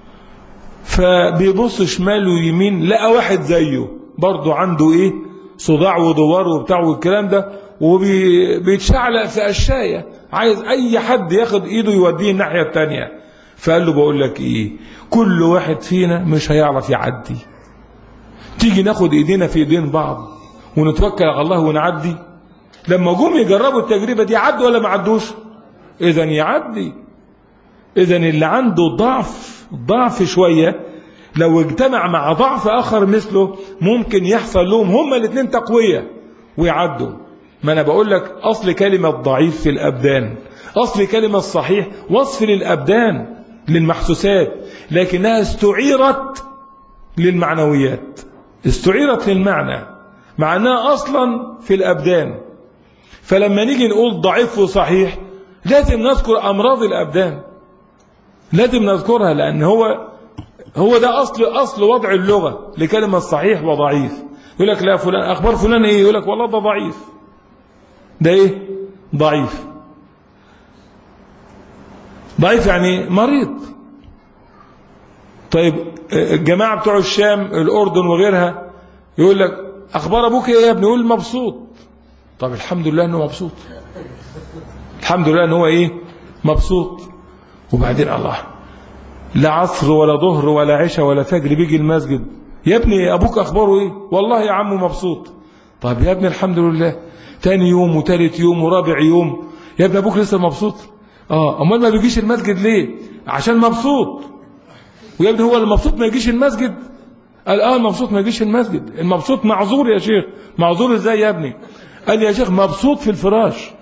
فبيبص شمال ويمين لقى واحد زيه برضه عنده ايه صداع ودوار وبتاع والكلام ده وبيتشعلق في قشاية عايز اي حد ياخد ايده يوديه الناحية التانية فقال له بقول لك ايه كل واحد فينا مش هيعرف يعدي تيجي ناخد ايدينا في ايدين بعض ونتوكل على الله ونعدي لما جم يجربوا التجربة دي عدوا ولا ما عدوش اذا يعدي اذا اللي عنده ضعف ضعف شوية لو اجتمع مع ضعف اخر مثله ممكن يحصل لهم هما الاثنين تقوية ويعدوا ما انا بقول لك اصل كلمة ضعيف في الابدان اصل كلمة صحيح وصف للابدان للمحسوسات لكنها استعيرت للمعنويات استعيرت للمعنى مع انها اصلا في الابدان فلما نيجي نقول ضعيف وصحيح لازم نذكر امراض الابدان لازم نذكرها لان هو هو ده اصل اصل وضع اللغه لكلمه صحيح وضعيف يقول لك لا فلان اخبار فلان ايه يقول لك والله ده ضعيف ده ايه ضعيف ضعيف يعني مريض طيب الجماعه بتوع الشام الاردن وغيرها يقول لك اخبار ابوك ايه يا ابني يقول مبسوط طب الحمد لله انه مبسوط الحمد لله ان هو ايه مبسوط وبعدين الله لا عصر ولا ظهر ولا عشاء ولا فجر بيجي المسجد يا ابني ابوك اخباره ايه والله يا عمو مبسوط طب يا ابني الحمد لله تاني يوم وتالت يوم ورابع يوم يا ابني ابوك لسه مبسوط اه امال ما بيجيش المسجد ليه عشان مبسوط ويا ابني هو المبسوط ما يجيش المسجد قال اه المبسوط ما يجيش المسجد المبسوط معذور يا شيخ معذور ازاي يا ابني قال يا شيخ مبسوط في الفراش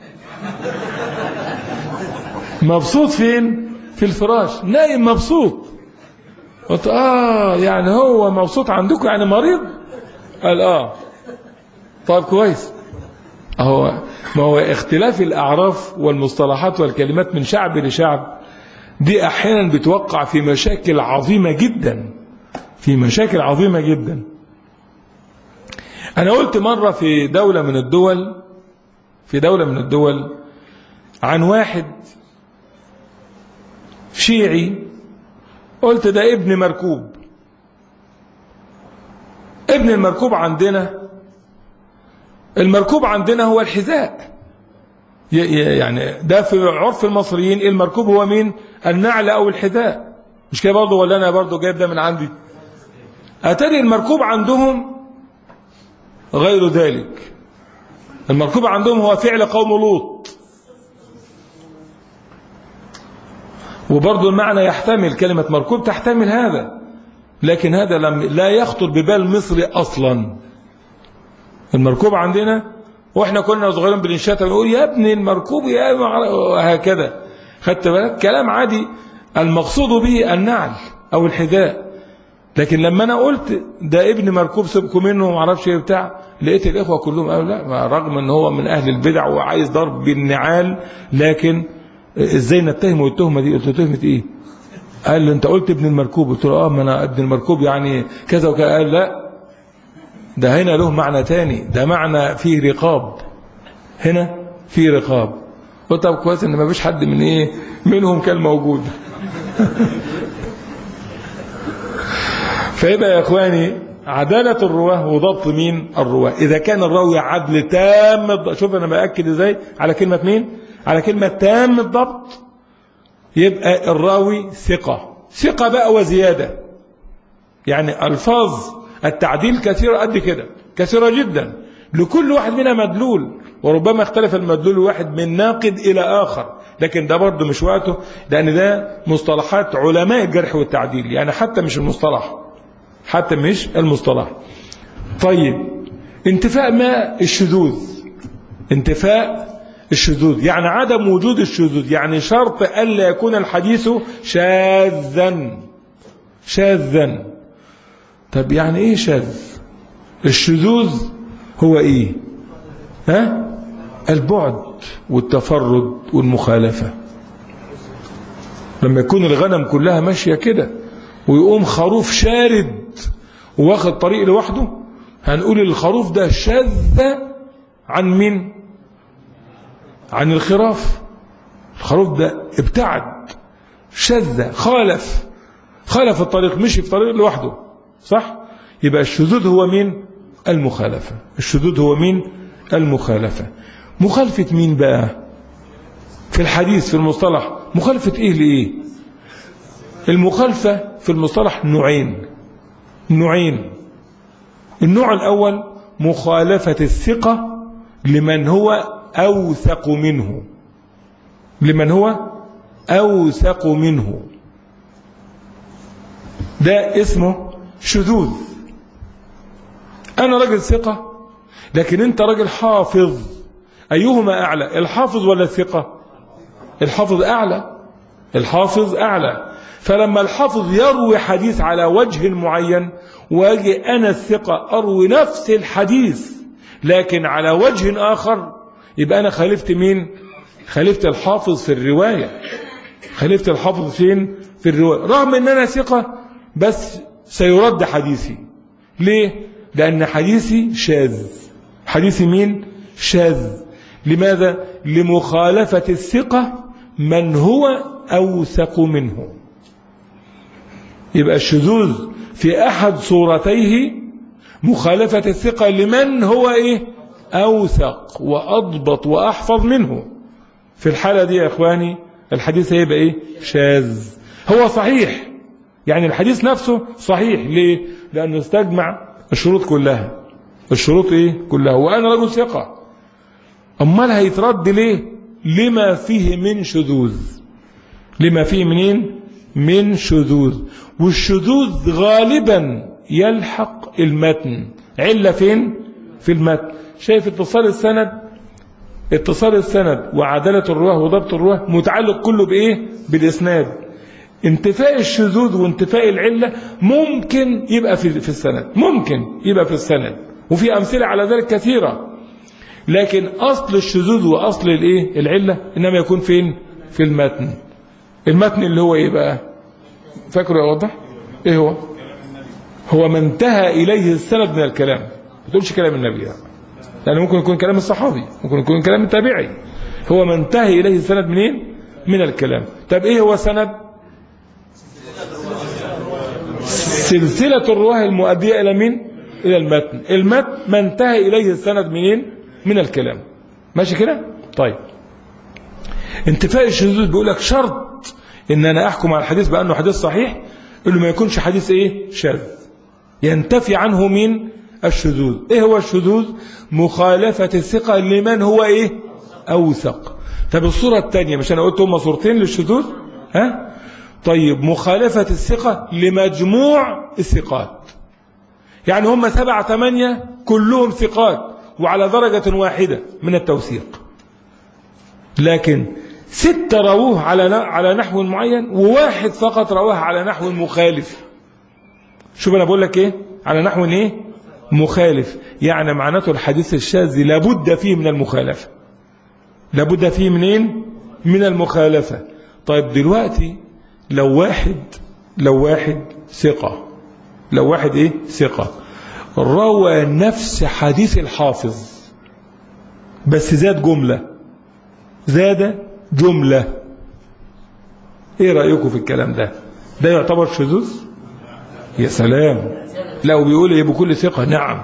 مبسوط فين في الفراش نايم مبسوط قلت اه يعني هو مبسوط عندكم يعني مريض قال اه طيب كويس اهو ما هو اختلاف الاعراف والمصطلحات والكلمات من شعب لشعب دي احيانا بتوقع في مشاكل عظيمه جدا في مشاكل عظيمه جدا انا قلت مره في دوله من الدول في دوله من الدول عن واحد شيعي قلت ده ابن مركوب ابن المركوب عندنا المركوب عندنا هو الحذاء يعني ده في عرف المصريين المركوب هو مين النعل او الحذاء مش كده برضه ولا انا برضه جايب ده من عندي اتاري المركوب عندهم غير ذلك المركوب عندهم هو فعل قوم لوط وبرضه المعنى يحتمل كلمة مركوب تحتمل هذا لكن هذا لم لا يخطر ببال مصري أصلا المركوب عندنا واحنا كنا صغيرين بنشتم نقول يا ابني المركوب يا وهكذا خدت بالك كلام عادي المقصود به النعل او الحذاء لكن لما انا قلت ده ابن مركوب سيبكم منه وما اعرفش ايه بتاع لقيت الاخوه كلهم قالوا لا رغم ان هو من اهل البدع وعايز ضرب بالنعال لكن ازاي نتهمه التهمه دي قلت له تهمه ايه قال لي انت قلت ابن المركوب قلت له اه ما انا ابن المركوب يعني كذا وكذا قال لا ده هنا له معنى تاني ده معنى فيه رقاب هنا فيه رقاب قلت طب كويس ان ما فيش حد من ايه منهم كان موجود فيبقى يا اخواني عدالة الرواه وضبط مين الرواه إذا كان الراوي عدل تام الضبط شوف أنا بأكد إزاي على كلمة مين على كلمة تام الضبط يبقى الراوي ثقة ثقة بقى وزيادة يعني ألفاظ التعديل كثيرة قد كده كثيرة جدا لكل واحد منها مدلول وربما اختلف المدلول واحد من ناقد إلى آخر لكن ده برضه مش وقته لأن ده مصطلحات علماء الجرح والتعديل يعني حتى مش المصطلح حتى مش المصطلح طيب انتفاء ما الشذوذ انتفاء الشذوذ يعني عدم وجود الشذوذ يعني شرط ألا يكون الحديث شاذا شاذا طب يعني ايه شاذ الشذوذ هو ايه ها البعد والتفرد والمخالفة لما يكون الغنم كلها ماشية كده ويقوم خروف شارد واخد طريق لوحده هنقول الخروف ده شاذ عن مين عن الخراف الخروف ده ابتعد شذ خالف خالف الطريق مشي في طريق لوحده صح يبقى الشذوذ هو مين المخالفة الشذوذ هو مين المخالفة مخالفة مين بقى في الحديث في المصطلح مخالفة ايه لايه المخالفة في المصطلح نوعين نوعين النوع الأول مخالفة الثقة لمن هو أوثق منه لمن هو أوثق منه ده اسمه شذوذ أنا راجل ثقة لكن أنت راجل حافظ أيهما أعلى الحافظ ولا الثقة الحافظ أعلى الحافظ أعلى فلما الحافظ يروي حديث على وجه معين واجي أنا الثقة أروي نفس الحديث لكن على وجه آخر يبقى أنا خالفت مين خالفت الحافظ في الرواية خالفت الحافظ فين في الرواية رغم أن أنا ثقة بس سيرد حديثي ليه لأن حديثي شاذ حديث مين شاذ لماذا لمخالفة الثقة من هو أوثق منه يبقى الشذوذ في أحد صورتيه مخالفة الثقة لمن هو إيه أوثق وأضبط وأحفظ منه في الحالة دي يا إخواني الحديث هيبقى إيه شاذ هو صحيح يعني الحديث نفسه صحيح ليه لأنه استجمع الشروط كلها الشروط إيه كلها وأنا رجل ثقة أمال هيترد ليه لما فيه من شذوذ لما فيه منين من شذوذ والشذوذ غالبا يلحق المتن علة فين في المتن شايف اتصال السند اتصال السند وعدالة الرواه وضبط الرواه متعلق كله بإيه بالإسناد انتفاء الشذوذ وانتفاء العلة ممكن يبقى في في السند ممكن يبقى في السند وفي أمثلة على ذلك كثيرة لكن أصل الشذوذ وأصل الإيه العلة إنما يكون فين في المتن المتن اللي هو إيه بقى فاكره يوضح إيه هو هو ما انتهى إليه السند من الكلام ما تقولش كلام النبي يعني. لأنه ممكن يكون كلام الصحابي ممكن يكون كلام التابعي هو ما انتهى إليه السند منين من الكلام طب إيه هو سند سلسلة الرواه المؤدية إلى مين إلى المتن المتن ما انتهى إليه السند منين من الكلام ماشي كده طيب انتفاء الشذوذ بيقول لك شرط ان انا احكم على الحديث بانه حديث صحيح انه ما يكونش حديث ايه شاذ ينتفي عنه مين الشذوذ ايه هو الشذوذ مخالفة الثقة لمن هو ايه اوثق طب الصورة الثانية مش انا قلت هم صورتين للشذوذ ها طيب مخالفة الثقة لمجموع الثقات يعني هم سبعة ثمانية كلهم ثقات وعلى درجة واحدة من التوثيق لكن ستة رووه على على نحو معين وواحد فقط رواه على نحو مخالف شوف انا بقول لك ايه على نحو ايه مخالف يعني معناته الحديث الشاذ لابد فيه من المخالفة لابد فيه منين من المخالفة طيب دلوقتي لو واحد لو واحد ثقة لو واحد ايه ثقة روى نفس حديث الحافظ بس زاد جملة زاد جملة ايه رأيكم في الكلام ده ده يعتبر شذوذ يا سلام لو بيقول ايه بكل ثقة نعم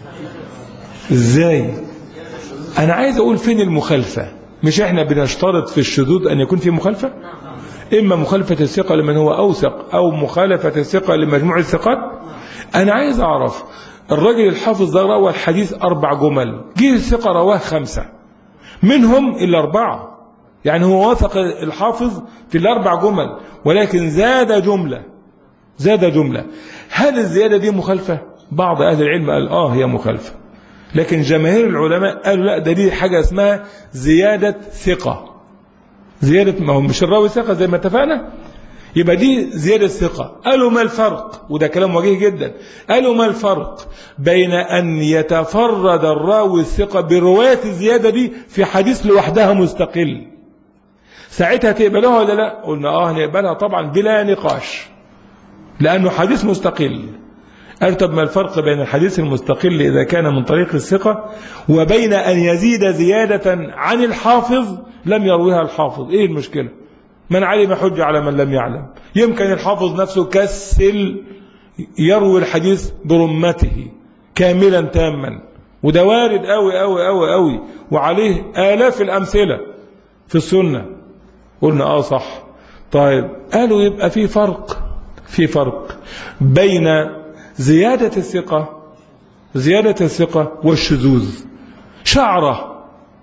ازاي انا عايز اقول فين المخالفة مش احنا بنشترط في الشذوذ ان يكون في مخالفة اما مخالفة الثقة لمن هو اوثق او مخالفة الثقة لمجموع الثقات انا عايز اعرف الراجل الحافظ ده روى الحديث اربع جمل جه الثقة رواه خمسة منهم الا اربعة يعني هو وافق الحافظ في الاربع جمل ولكن زاد جملة زاد جملة هل الزيادة دي مخالفة بعض اهل العلم قال اه هي مخالفة لكن جماهير العلماء قالوا لا ده دي حاجة اسمها زيادة ثقة زيادة ما هو مش الراوي ثقة زي ما اتفقنا يبقى دي زيادة ثقة قالوا ما الفرق وده كلام وجيه جدا قالوا ما الفرق بين أن يتفرد الراوي الثقة برواية الزيادة دي في حديث لوحدها مستقل ساعتها تقبلوها ولا لا قلنا اه نقبلها طبعا بلا نقاش لأنه حديث مستقل قال طب ما الفرق بين الحديث المستقل إذا كان من طريق الثقة وبين أن يزيد زيادة عن الحافظ لم يرويها الحافظ إيه المشكلة من علم حج على من لم يعلم يمكن الحافظ نفسه كسل يروي الحديث برمته كاملا تاما وده وارد قوي قوي قوي قوي وعليه آلاف الأمثلة في السنة قلنا آه صح طيب قالوا يبقى في فرق في فرق بين زيادة الثقة زيادة الثقة والشذوذ شعرة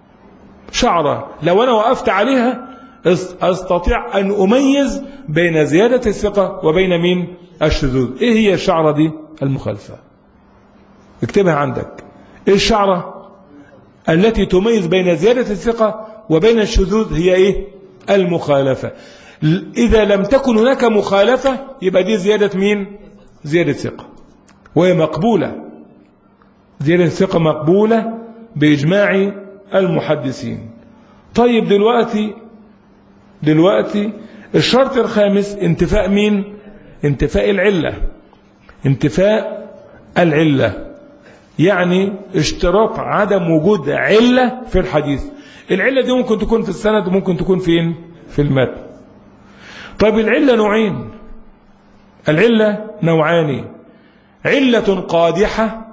شعرة لو أنا وقفت عليها أستطيع أن أميز بين زيادة الثقة وبين مين الشذوذ إيه هي الشعرة دي المخالفة اكتبها عندك إيه الشعرة التي تميز بين زيادة الثقة وبين الشذوذ هي إيه المخالفة إذا لم تكن هناك مخالفة يبقى دي زيادة مين زيادة ثقة وهي مقبولة زيادة الثقة مقبولة بإجماع المحدثين طيب دلوقتي دلوقتي الشرط الخامس انتفاء مين انتفاء العلة انتفاء العلة يعني اشتراط عدم وجود علة في الحديث العلة دي ممكن تكون في السند وممكن تكون فين في المتن طيب العلة نوعين العلة نوعان علة قادحة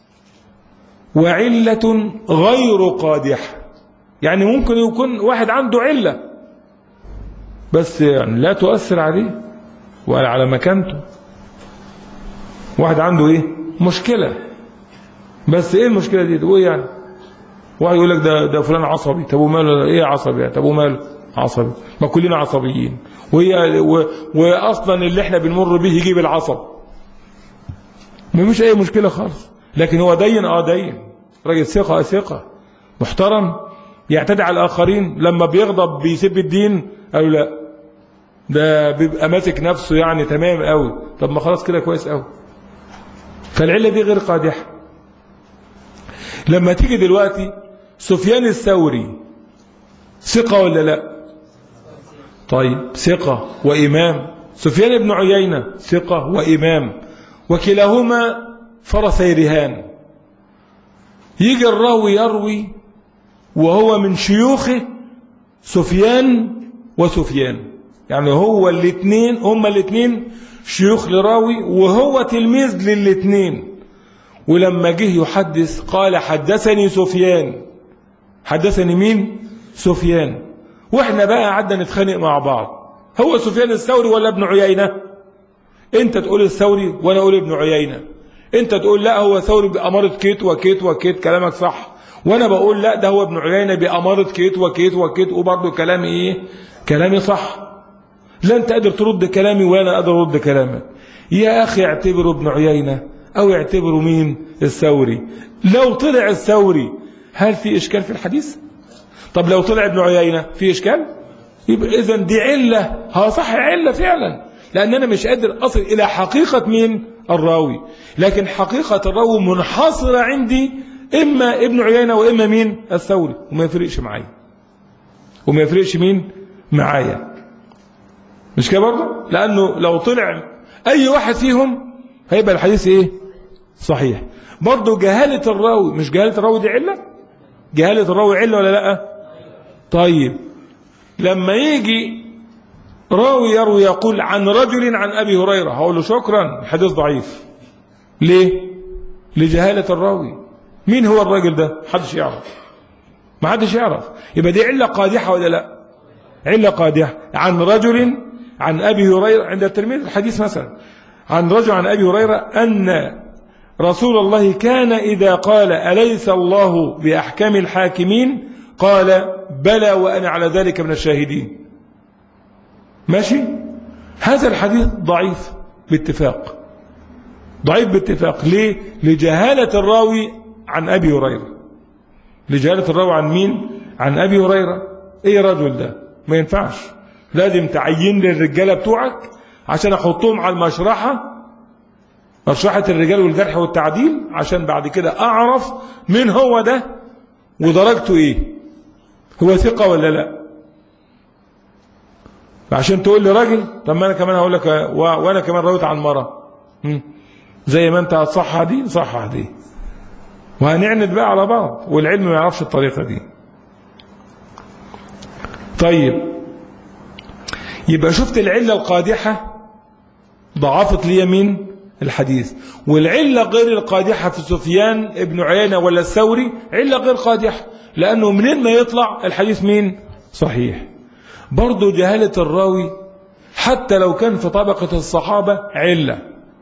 وعلة غير قادحة يعني ممكن يكون واحد عنده علة بس يعني لا تؤثر عليه ولا على مكانته واحد عنده ايه مشكلة بس ايه المشكلة دي ايه يعني واحد يقول لك ده ده فلان عصبي طب وماله ايه عصبي يعني طب وماله عصبي ما كلنا عصبيين وهي و... واصلا اللي احنا بنمر به يجيب العصب ما مش اي مشكلة خالص لكن هو دين اه دين راجل ثقة ثقة محترم يعتدي على الآخرين لما بيغضب بيسب الدين قالوا لا ده بيبقى ماسك نفسه يعني تمام قوي طب ما خلاص كده كويس قوي فالعلة دي غير قادحة لما تيجي دلوقتي سفيان الثوري ثقة ولا لا طيب ثقة وإمام سفيان بن عيينة ثقة وإمام وكلاهما فرسي رهان يجي الراوي يروي وهو من شيوخه سفيان وسفيان يعني هو الاثنين هما الاثنين شيوخ لراوي وهو تلميذ للاثنين ولما جه يحدث قال حدثني سفيان حدثني مين سفيان واحنا بقى قعدنا نتخانق مع بعض هو سفيان الثوري ولا ابن عيينة انت تقول الثوري وانا اقول ابن عيينة انت تقول لا هو ثوري بأمارة كيت وكيت وكيت كلامك صح وانا بقول لا ده هو ابن عيينة بأمارة كيت وكيت وكيت وبرضه كلامي ايه كلامي صح لا انت قادر ترد كلامي ولا قادر ارد كلامك يا اخي اعتبره ابن عيينة او اعتبره مين الثوري لو طلع الثوري هل في اشكال في الحديث طب لو طلع ابن عيينة في اشكال يبقى اذا دي علة ها صح علة فعلا لان انا مش قادر اصل الى حقيقة مين الراوي لكن حقيقة الراوي منحصرة عندي اما ابن عيينة واما مين الثوري وما يفرقش معايا وما يفرقش مين معايا مش كده برضه لانه لو طلع اي واحد فيهم هيبقى الحديث ايه صحيح برضه جهالة الراوي مش جهالة الراوي دي علة جهالة الراوي علة ولا لا طيب لما يجي راوي يروي يقول عن رجل عن أبي هريرة هقول له شكرا الحديث ضعيف ليه لجهالة الراوي مين هو الراجل ده محدش يعرف ما حدش يعرف يبقى دي علة قادحة ولا لا علة قادحة عن رجل عن أبي هريرة عند الترمذي الحديث مثلا عن رجل عن أبي هريرة أن رسول الله كان إذا قال أليس الله بأحكم الحاكمين قال بلى وأنا على ذلك من الشاهدين ماشي هذا الحديث ضعيف باتفاق ضعيف باتفاق ليه لجهالة الراوي عن أبي هريرة لجهالة الراوي عن مين عن أبي هريرة ايه رجل ده ما ينفعش لازم تعين لي الرجالة بتوعك عشان احطهم على المشرحة مشرحة الرجال والجرح والتعديل عشان بعد كده اعرف مين هو ده ودرجته ايه هو ثقة ولا لا عشان تقول لي راجل طب ما انا كمان هقول لك و... وانا كمان رويت عن مرة م? زي ما انت هتصحح دي صحح دي وهنعند بقى على بعض والعلم ما يعرفش الطريقة دي طيب يبقى شفت العلة القادحة ضعفت لي مين الحديث والعلة غير القادحة في سفيان ابن عيينة ولا الثوري علة غير قادحة لأنه منين ما يطلع الحديث مين صحيح برضو جهالة الراوي حتى لو كان في طبقة الصحابة علة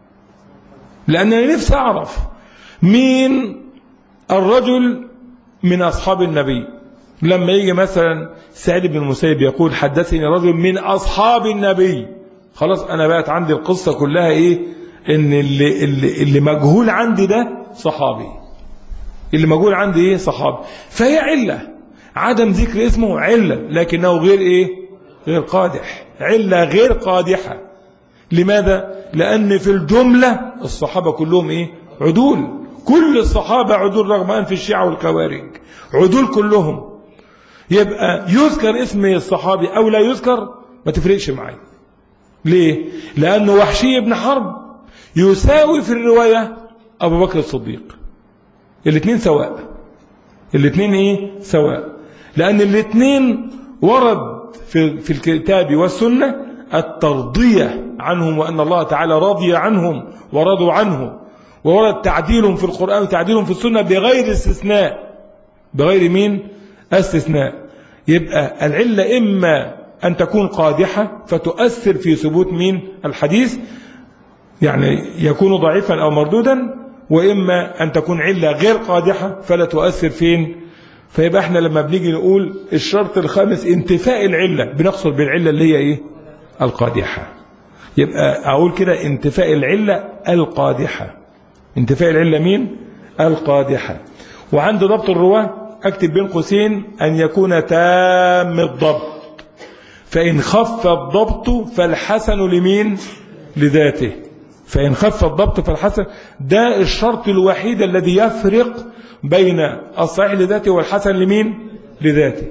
لأنني نفسي أعرف مين الرجل من أصحاب النبي لما يجي مثلا سعيد بن المسيب يقول حدثني رجل من أصحاب النبي خلاص أنا بقت عندي القصة كلها إيه إن اللي, اللي, اللي مجهول عندي ده صحابي اللي مجهول عندي إيه صحابي فهي علة عدم ذكر اسمه علة لكنه غير إيه غير قادح علة غير قادحة لماذا لأن في الجملة الصحابة كلهم إيه عدول كل الصحابة عدول رغم أن في الشيعة والخوارج عدول كلهم يبقى يذكر اسم الصحابي أو لا يذكر ما تفرقش معي ليه لأنه وحشي بن حرب يساوي في الرواية أبو بكر الصديق الاثنين سواء الاثنين ايه سواء لأن الاثنين ورد في, في الكتاب والسنة الترضية عنهم وأن الله تعالى رضي عنهم ورضوا عنه وورد تعديلهم في القرآن وتعديلهم في السنة بغير استثناء بغير مين استثناء يبقى العلة إما أن تكون قادحة فتؤثر في ثبوت مين الحديث يعني يكون ضعيفا أو مردودا وإما أن تكون علة غير قادحة فلا تؤثر فين فيبقى احنا لما بنيجي نقول الشرط الخامس انتفاء العلة بنقصد بالعلة اللي هي ايه القادحة يبقى اقول كده انتفاء العلة القادحة انتفاء العلة مين القادحة وعند ضبط الرواة اكتب بين قوسين ان يكون تام الضبط فان خف الضبط فالحسن لمين لذاته فإن خف الضبط فالحسن ده الشرط الوحيد الذي يفرق بين الصحيح لذاته والحسن لمين لذاته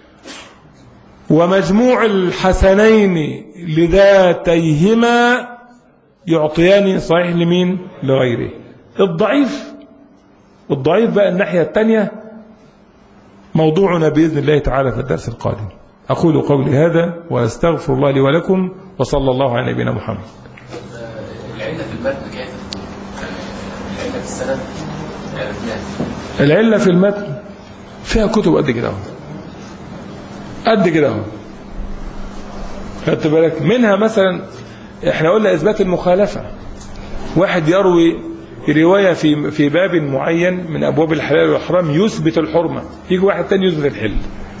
ومجموع الحسنين لذاتيهما يعطيان صحيح لمين لغيره الضعيف الضعيف بقى الناحية الثانية موضوعنا بإذن الله تعالى في الدرس القادم أقول قولي هذا وأستغفر الله لي ولكم وصلى الله على نبينا محمد العلة في المتن كيف؟ العلة في السند عرفناها العلة في المتن فيها كتب قد كده اهو قد كده اهو خدت بالك منها مثلا احنا قلنا اثبات المخالفة واحد يروي رواية في في باب معين من ابواب الحلال والحرام يثبت الحرمة يجي واحد تاني يثبت الحل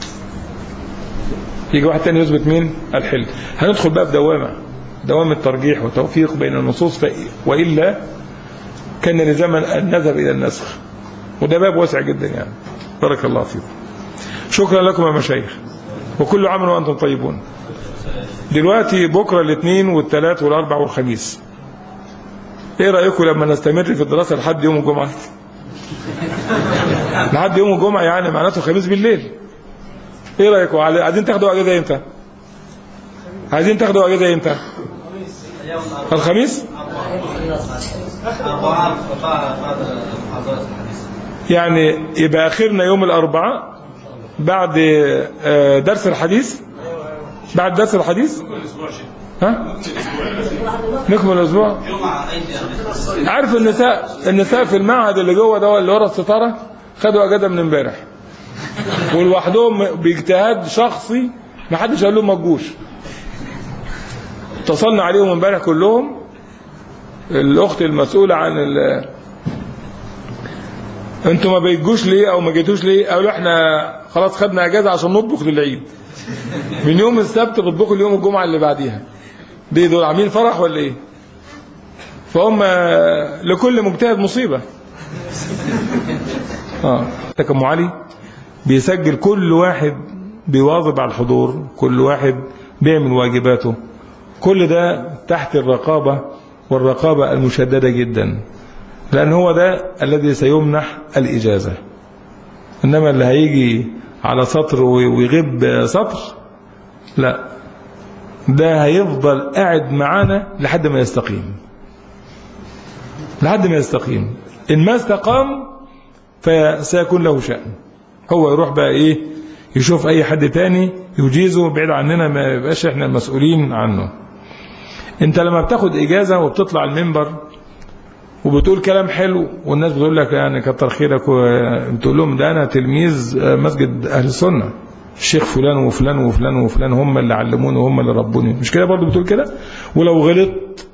يجي واحد تاني يثبت مين الحل هندخل بقى في دوامة دوام الترجيح وتوفيق بين النصوص ف... وإلا كان لزاما أن نذهب إلى النسخ وده باب واسع جدا يعني بارك الله فيكم شكرا لكم يا مشايخ وكل عام وأنتم طيبون دلوقتي بكرة الاثنين والثلاث والأربع والخميس ايه رأيكم لما نستمر في الدراسة لحد يوم الجمعة لحد يوم الجمعة يعني معناته الخميس بالليل ايه رأيكم عايزين تاخدوا اجازة امتى عايزين تاخدوا اجازة امتى الخميس يعني يبقى اخرنا يوم الاربعاء بعد آه، درس الحديث بعد درس الحديث ها نكمل الاسبوع عارف النساء النساء في المعهد اللي جوه ده اللي ورا الستاره خدوا اجازه من امبارح ولوحدهم باجتهاد شخصي ما حدش قال لهم ما تجوش اتصلنا عليهم امبارح كلهم الاخت المسؤوله عن ال انتوا ما بيجوش ليه او ما جيتوش ليه قالوا احنا خلاص خدنا اجازه عشان نطبخ للعيد من يوم السبت بيطبخوا ليوم الجمعه اللي بعديها دي دول عاملين فرح ولا ايه فهم لكل مجتهد مصيبه اه كم علي بيسجل كل واحد بيواظب على الحضور كل واحد بيعمل واجباته كل ده تحت الرقابة والرقابة المشددة جدا لأن هو ده الذي سيمنح الإجازة إنما اللي هيجي على سطر ويغيب سطر لا ده هيفضل قاعد معانا لحد ما يستقيم لحد ما يستقيم إن ما استقام فسيكون له شأن هو يروح بقى إيه يشوف أي حد تاني يجيزه بعيد عننا ما يبقاش إحنا المسؤولين عنه انت لما بتاخد اجازة وبتطلع المنبر وبتقول كلام حلو والناس بتقول لك يعني كتر خيرك بتقول لهم ده انا تلميذ مسجد اهل السنة الشيخ فلان وفلان وفلان وفلان هم اللي علموني وهم اللي ربوني مش كده برضه بتقول كده ولو غلطت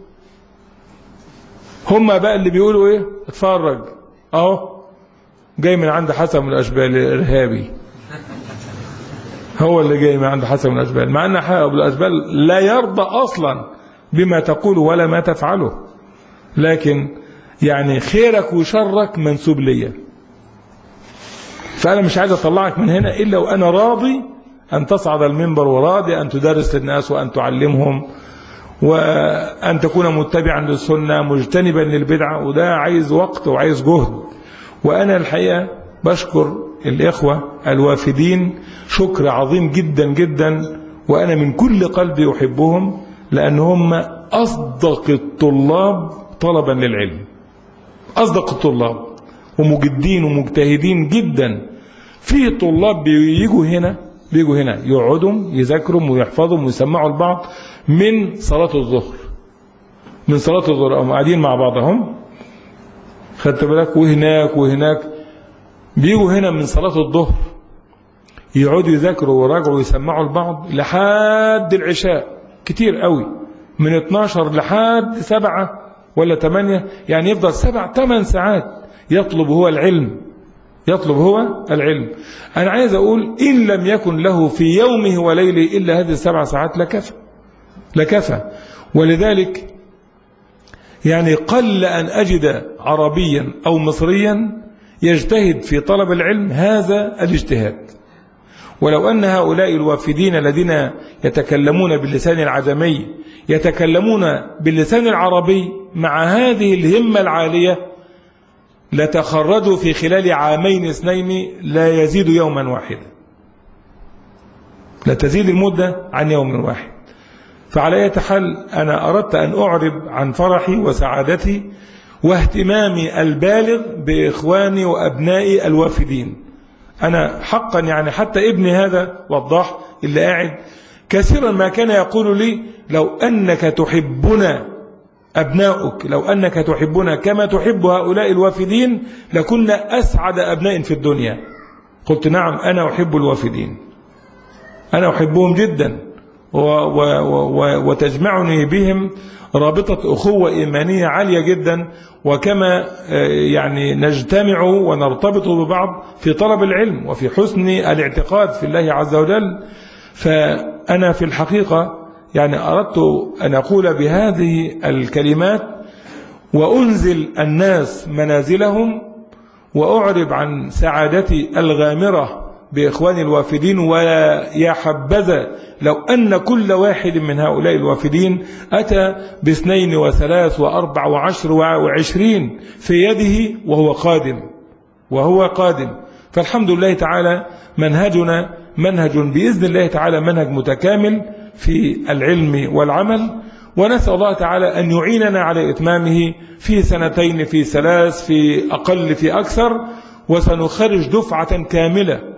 هم بقى اللي بيقولوا ايه اتفرج اهو جاي من عند حسن من الاشبال الارهابي هو اللي جاي من عند حسن من الاشبال مع ان ابو الاشبال لا يرضى اصلا بما تقول ولا ما تفعله لكن يعني خيرك وشرك منسوب ليا فأنا مش عايز أطلعك من هنا إلا وأنا راضي أن تصعد المنبر وراضي أن تدرس للناس وأن تعلمهم وأن تكون متبعا للسنة مجتنبا للبدعة وده عايز وقت وعايز جهد وأنا الحقيقة بشكر الإخوة الوافدين شكر عظيم جدا جدا وأنا من كل قلبي أحبهم لأن هم أصدق الطلاب طلبا للعلم أصدق الطلاب ومجدين ومجتهدين جدا في طلاب بيجوا هنا بيجوا هنا يقعدوا يذاكروا ويحفظوا ويسمعوا البعض من صلاة الظهر من صلاة الظهر هم قاعدين مع بعضهم خدت بالك وهناك وهناك بيجوا هنا من صلاة الظهر يقعدوا يذاكروا ويراجعوا ويسمعوا البعض لحد العشاء كتير قوي من 12 لحد سبعة ولا ثمانية يعني يفضل سبع ثمان ساعات يطلب هو العلم يطلب هو العلم أنا عايز أقول إن لم يكن له في يومه وليله إلا هذه السبع ساعات لكفى لكفى ولذلك يعني قل أن أجد عربيا أو مصريا يجتهد في طلب العلم هذا الاجتهاد ولو أن هؤلاء الوافدين الذين يتكلمون باللسان العجمي يتكلمون باللسان العربي مع هذه الهمة العالية لتخرجوا في خلال عامين اثنين لا يزيد يوما واحدا لا تزيد المدة عن يوم واحد فعلى أي حال أنا أردت أن أعرب عن فرحي وسعادتي واهتمامي البالغ بإخواني وأبنائي الوافدين أنا حقا يعني حتى ابني هذا وضح اللي قاعد كثيرا ما كان يقول لي لو أنك تحبنا أبناؤك لو أنك تحبنا كما تحب هؤلاء الوافدين لكنا أسعد أبناء في الدنيا قلت نعم أنا أحب الوافدين أنا أحبهم جدا و و و وتجمعني بهم رابطة أخوة إيمانية عالية جدا وكما يعني نجتمع ونرتبط ببعض في طلب العلم وفي حسن الاعتقاد في الله عز وجل فأنا في الحقيقة يعني أردت أن أقول بهذه الكلمات وأنزل الناس منازلهم وأعرب عن سعادتي الغامرة بإخواني الوافدين ويا حبذا لو أن كل واحد من هؤلاء الوافدين أتى باثنين وثلاث وأربع وعشر وعشرين في يده وهو قادم وهو قادم فالحمد لله تعالى منهجنا منهج بإذن الله تعالى منهج متكامل في العلم والعمل ونسأل الله تعالى أن يعيننا على إتمامه في سنتين في ثلاث في أقل في أكثر وسنخرج دفعة كاملة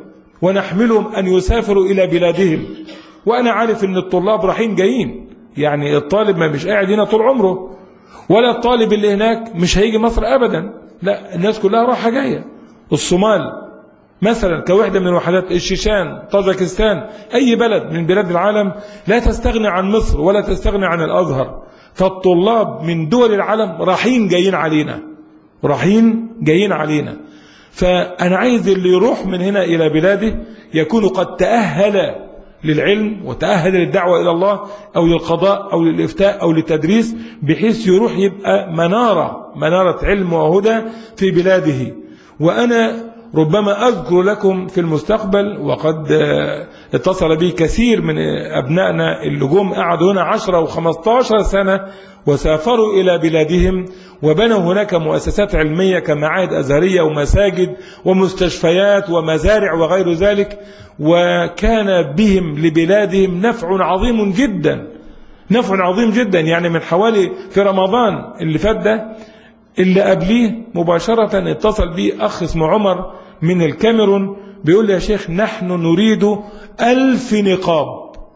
ونحملهم أن يسافروا إلى بلادهم وأنا عارف أن الطلاب رايحين جايين يعني الطالب ما مش قاعد هنا طول عمره ولا الطالب اللي هناك مش هيجي مصر أبدا لا الناس كلها رايحة جاية الصومال مثلا كوحدة من وحدات الشيشان طاجكستان أي بلد من بلاد العالم لا تستغني عن مصر ولا تستغني عن الأزهر فالطلاب من دول العالم رايحين جايين علينا رايحين جايين علينا فأنا عايز اللي يروح من هنا إلى بلاده يكون قد تأهل للعلم وتأهل للدعوة إلى الله أو للقضاء أو للإفتاء أو للتدريس بحيث يروح يبقى منارة منارة علم وهدى في بلاده وأنا ربما أذكر لكم في المستقبل وقد اتصل بي كثير من أبنائنا اللي جم قعدوا هنا 10 و15 سنة وسافروا إلى بلادهم وبنوا هناك مؤسسات علمية كمعاهد أزهرية ومساجد ومستشفيات ومزارع وغير ذلك وكان بهم لبلادهم نفع عظيم جدا نفع عظيم جدا يعني من حوالي في رمضان اللي فات ده اللي قبليه مباشرة اتصل بي أخ اسمه عمر من الكاميرون بيقول لي يا شيخ نحن نريد ألف نقاب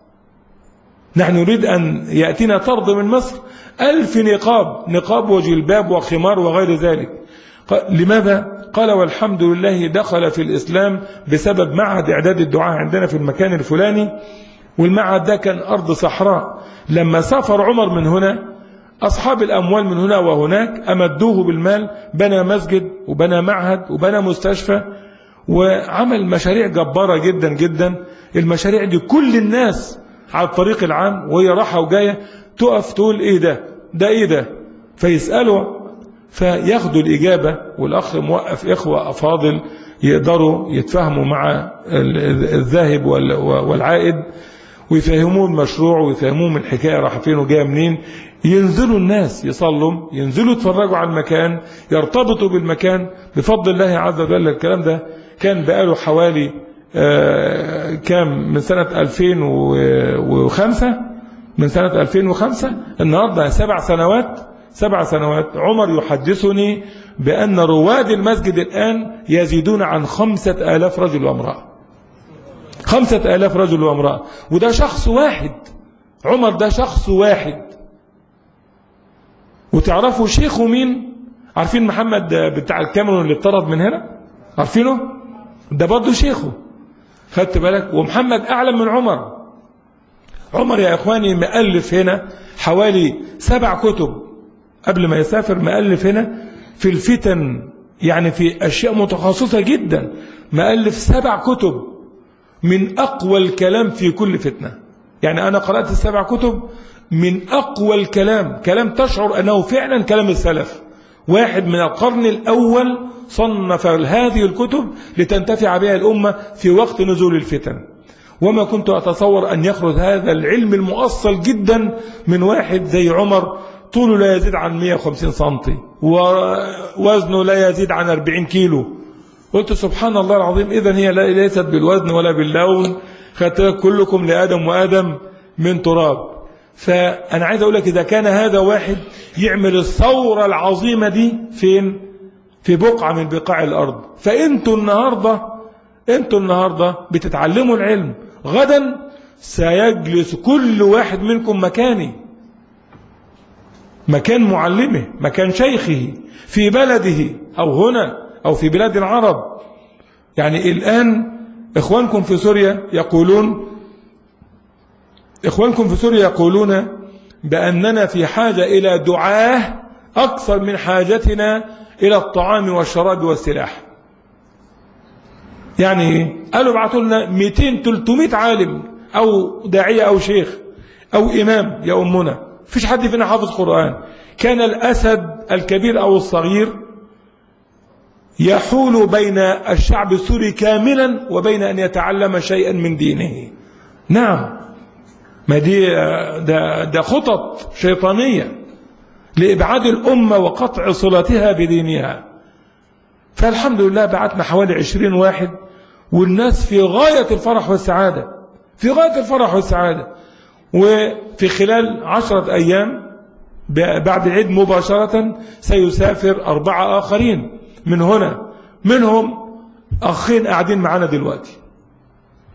نحن نريد أن يأتينا طرد من مصر ألف نقاب نقاب وجلباب وخمار وغير ذلك لماذا؟ قال والحمد لله دخل في الإسلام بسبب معهد إعداد الدعاء عندنا في المكان الفلاني والمعهد ده كان أرض صحراء لما سافر عمر من هنا أصحاب الأموال من هنا وهناك أمدوه بالمال بنى مسجد وبنى معهد وبنى مستشفى وعمل مشاريع جبارة جدا جدا المشاريع دي كل الناس على الطريق العام وهي راحة وجاية تقف تقول ايه ده ده ايه ده فيسألوا فياخدوا الإجابة والأخ موقف إخوة أفاضل يقدروا يتفاهموا مع الذاهب والعائد ويفهموه المشروع ويفهموه الحكاية راح فين وجايه منين ينزلوا الناس يصلوا ينزلوا يتفرجوا على المكان يرتبطوا بالمكان بفضل الله عز وجل الكلام ده كان بقاله حوالي آه كام من سنة 2005 من سنة 2005 النهاردة سبع سنوات سبع سنوات عمر يحدثني بأن رواد المسجد الآن يزيدون عن خمسة آلاف رجل وامرأة خمسة آلاف رجل وامرأة وده شخص واحد عمر ده شخص واحد وتعرفوا شيخه مين عارفين محمد بتاع الكاميرون اللي اطرد من هنا عارفينه ده برضه شيخه خدت بالك ومحمد أعلم من عمر عمر يا إخواني مؤلف هنا حوالي سبع كتب قبل ما يسافر مؤلف هنا في الفتن يعني في أشياء متخصصة جدا مؤلف سبع كتب من أقوى الكلام في كل فتنة يعني أنا قرأت السبع كتب من أقوى الكلام كلام تشعر أنه فعلا كلام السلف واحد من القرن الأول صنف هذه الكتب لتنتفع بها الأمة في وقت نزول الفتن وما كنت أتصور أن يخرج هذا العلم المؤصل جدا من واحد زي عمر طوله لا يزيد عن 150 سنتي ووزنه لا يزيد عن 40 كيلو قلت سبحان الله العظيم إذا هي ليست بالوزن ولا باللون كلكم لآدم وآدم من تراب فأنا عايز أقول لك إذا كان هذا واحد يعمل الثورة العظيمة دي فين في بقعة من بقاع الأرض فأنتوا النهاردة أنتوا النهاردة بتتعلموا العلم غدا سيجلس كل واحد منكم مكاني مكان معلمه مكان شيخه في بلده أو هنا أو في بلاد العرب يعني الآن إخوانكم في سوريا يقولون إخوانكم في سوريا يقولون بأننا في حاجة إلى دعاه أكثر من حاجتنا إلى الطعام والشراب والسلاح يعني قالوا ابعثوا لنا 200 300 عالم أو داعية أو شيخ أو إمام يا أمنا فيش حد فينا حافظ قرآن كان الأسد الكبير أو الصغير يحول بين الشعب السوري كاملا وبين أن يتعلم شيئا من دينه نعم ما دي ده, ده خطط شيطانية لإبعاد الأمة وقطع صلتها بدينها فالحمد لله بعتنا حوالي عشرين واحد والناس في غاية الفرح والسعادة في غاية الفرح والسعادة وفي خلال عشرة أيام بعد العيد مباشرة سيسافر أربعة آخرين من هنا منهم أخين قاعدين معنا دلوقتي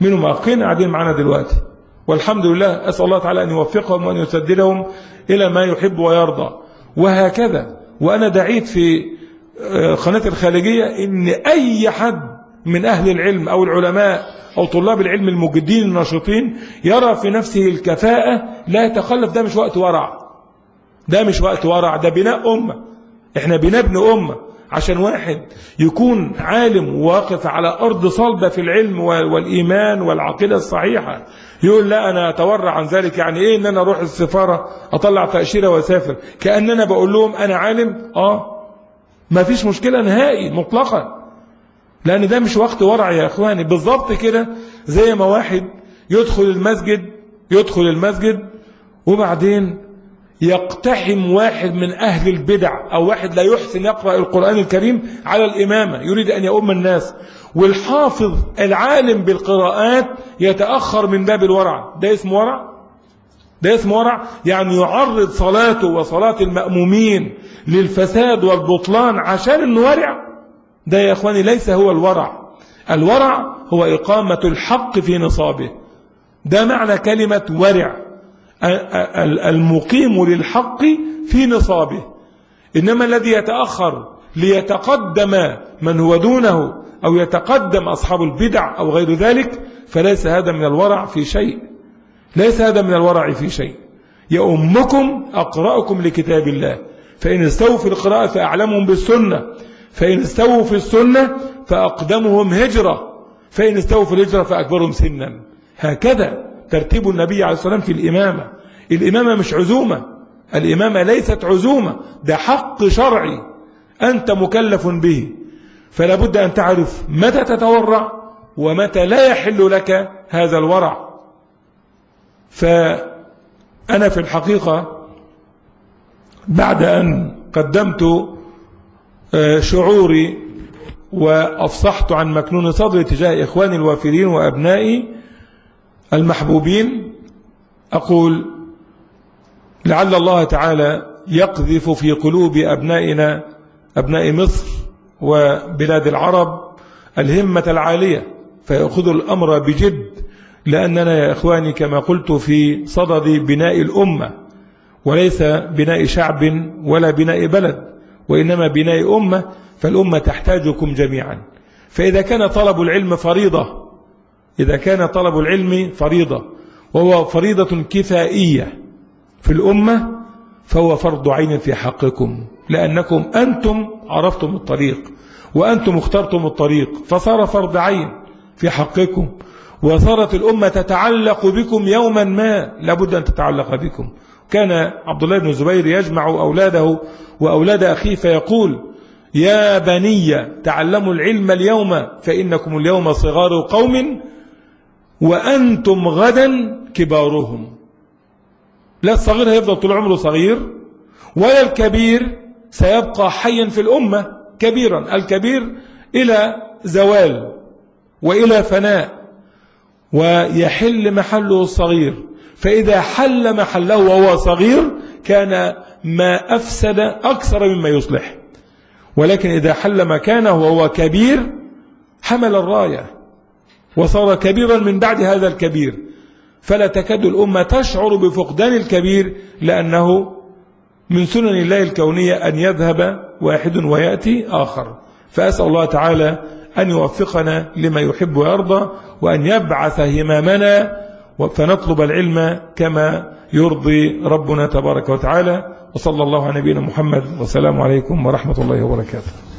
منهم أخين قاعدين معنا دلوقتي والحمد لله أسأل الله تعالى أن يوفقهم وأن يسددهم إلى ما يحب ويرضى وهكذا وأنا دعيت في قناة الخارجية إن أي حد من أهل العلم أو العلماء أو طلاب العلم المجدين الناشطين يرى في نفسه الكفاءة لا يتخلف ده مش وقت ورع ده مش وقت ورع ده بناء أمة احنا بنبني أمة عشان واحد يكون عالم واقف على أرض صلبة في العلم والإيمان والعقيدة الصحيحة يقول لا أنا أتورع عن ذلك يعني إيه إن أنا أروح السفارة أطلع تأشيرة وأسافر كأننا بقول لهم أنا عالم آه ما فيش مشكلة نهائي مطلقا لأن ده مش وقت ورع يا إخواني بالضبط كده زي ما واحد يدخل المسجد يدخل المسجد وبعدين يقتحم واحد من أهل البدع أو واحد لا يحسن يقرأ القرآن الكريم على الإمامة يريد أن يؤم الناس والحافظ العالم بالقراءات يتأخر من باب الورع ده اسم ورع ده اسم ورع يعني يعرض صلاته وصلاة المأمومين للفساد والبطلان عشان انه ورع ده يا اخواني ليس هو الورع الورع هو إقامة الحق في نصابه ده معنى كلمة ورع المقيم للحق في نصابه إنما الذي يتأخر ليتقدم من هو دونه أو يتقدم أصحاب البدع أو غير ذلك فليس هذا من الورع في شيء ليس هذا من الورع في شيء يأمكم أقرأكم لكتاب الله فإن استووا في القراءة فأعلمهم بالسنة فإن استووا في السنة فأقدمهم هجرة فإن استووا في الهجرة فأكبرهم سنا هكذا ترتيب النبي عليه الصلاة والسلام في الإمامة الإمامة مش عزومة الإمامة ليست عزومة ده حق شرعي أنت مكلف به فلا بد أن تعرف متى تتورع ومتى لا يحل لك هذا الورع فأنا في الحقيقة بعد أن قدمت شعوري وأفصحت عن مكنون صدري تجاه إخواني الوافرين وأبنائي المحبوبين أقول لعل الله تعالى يقذف في قلوب أبنائنا أبناء مصر وبلاد العرب الهمة العالية فيأخذوا الأمر بجد لأننا يا إخواني كما قلت في صدد بناء الأمة وليس بناء شعب ولا بناء بلد وإنما بناء أمة فالأمة تحتاجكم جميعا فإذا كان طلب العلم فريضة إذا كان طلب العلم فريضة وهو فريضة كفائية في الأمة فهو فرض عين في حقكم لأنكم أنتم عرفتم الطريق وأنتم اخترتم الطريق فصار فرض عين في حقكم وصارت الأمة تتعلق بكم يوما ما لابد أن تتعلق بكم كان عبد الله بن الزبير يجمع أولاده وأولاد أخيه فيقول يا بني تعلموا العلم اليوم فإنكم اليوم صغار قوم وأنتم غدا كبارهم لا الصغير هيفضل طول عمره صغير ولا الكبير سيبقى حيا في الأمة كبيرا الكبير إلى زوال وإلى فناء ويحل محله الصغير فإذا حل محله وهو صغير كان ما أفسد أكثر مما يصلح ولكن إذا حل مكانه وهو كبير حمل الراية وصار كبيرا من بعد هذا الكبير فلا تكاد الأمة تشعر بفقدان الكبير لأنه من سنن الله الكونية أن يذهب واحد ويأتي آخر فأسأل الله تعالى أن يوفقنا لما يحب ويرضى وأن يبعث همامنا فنطلب العلم كما يرضي ربنا تبارك وتعالى وصلى الله على نبينا محمد والسلام عليكم ورحمة الله وبركاته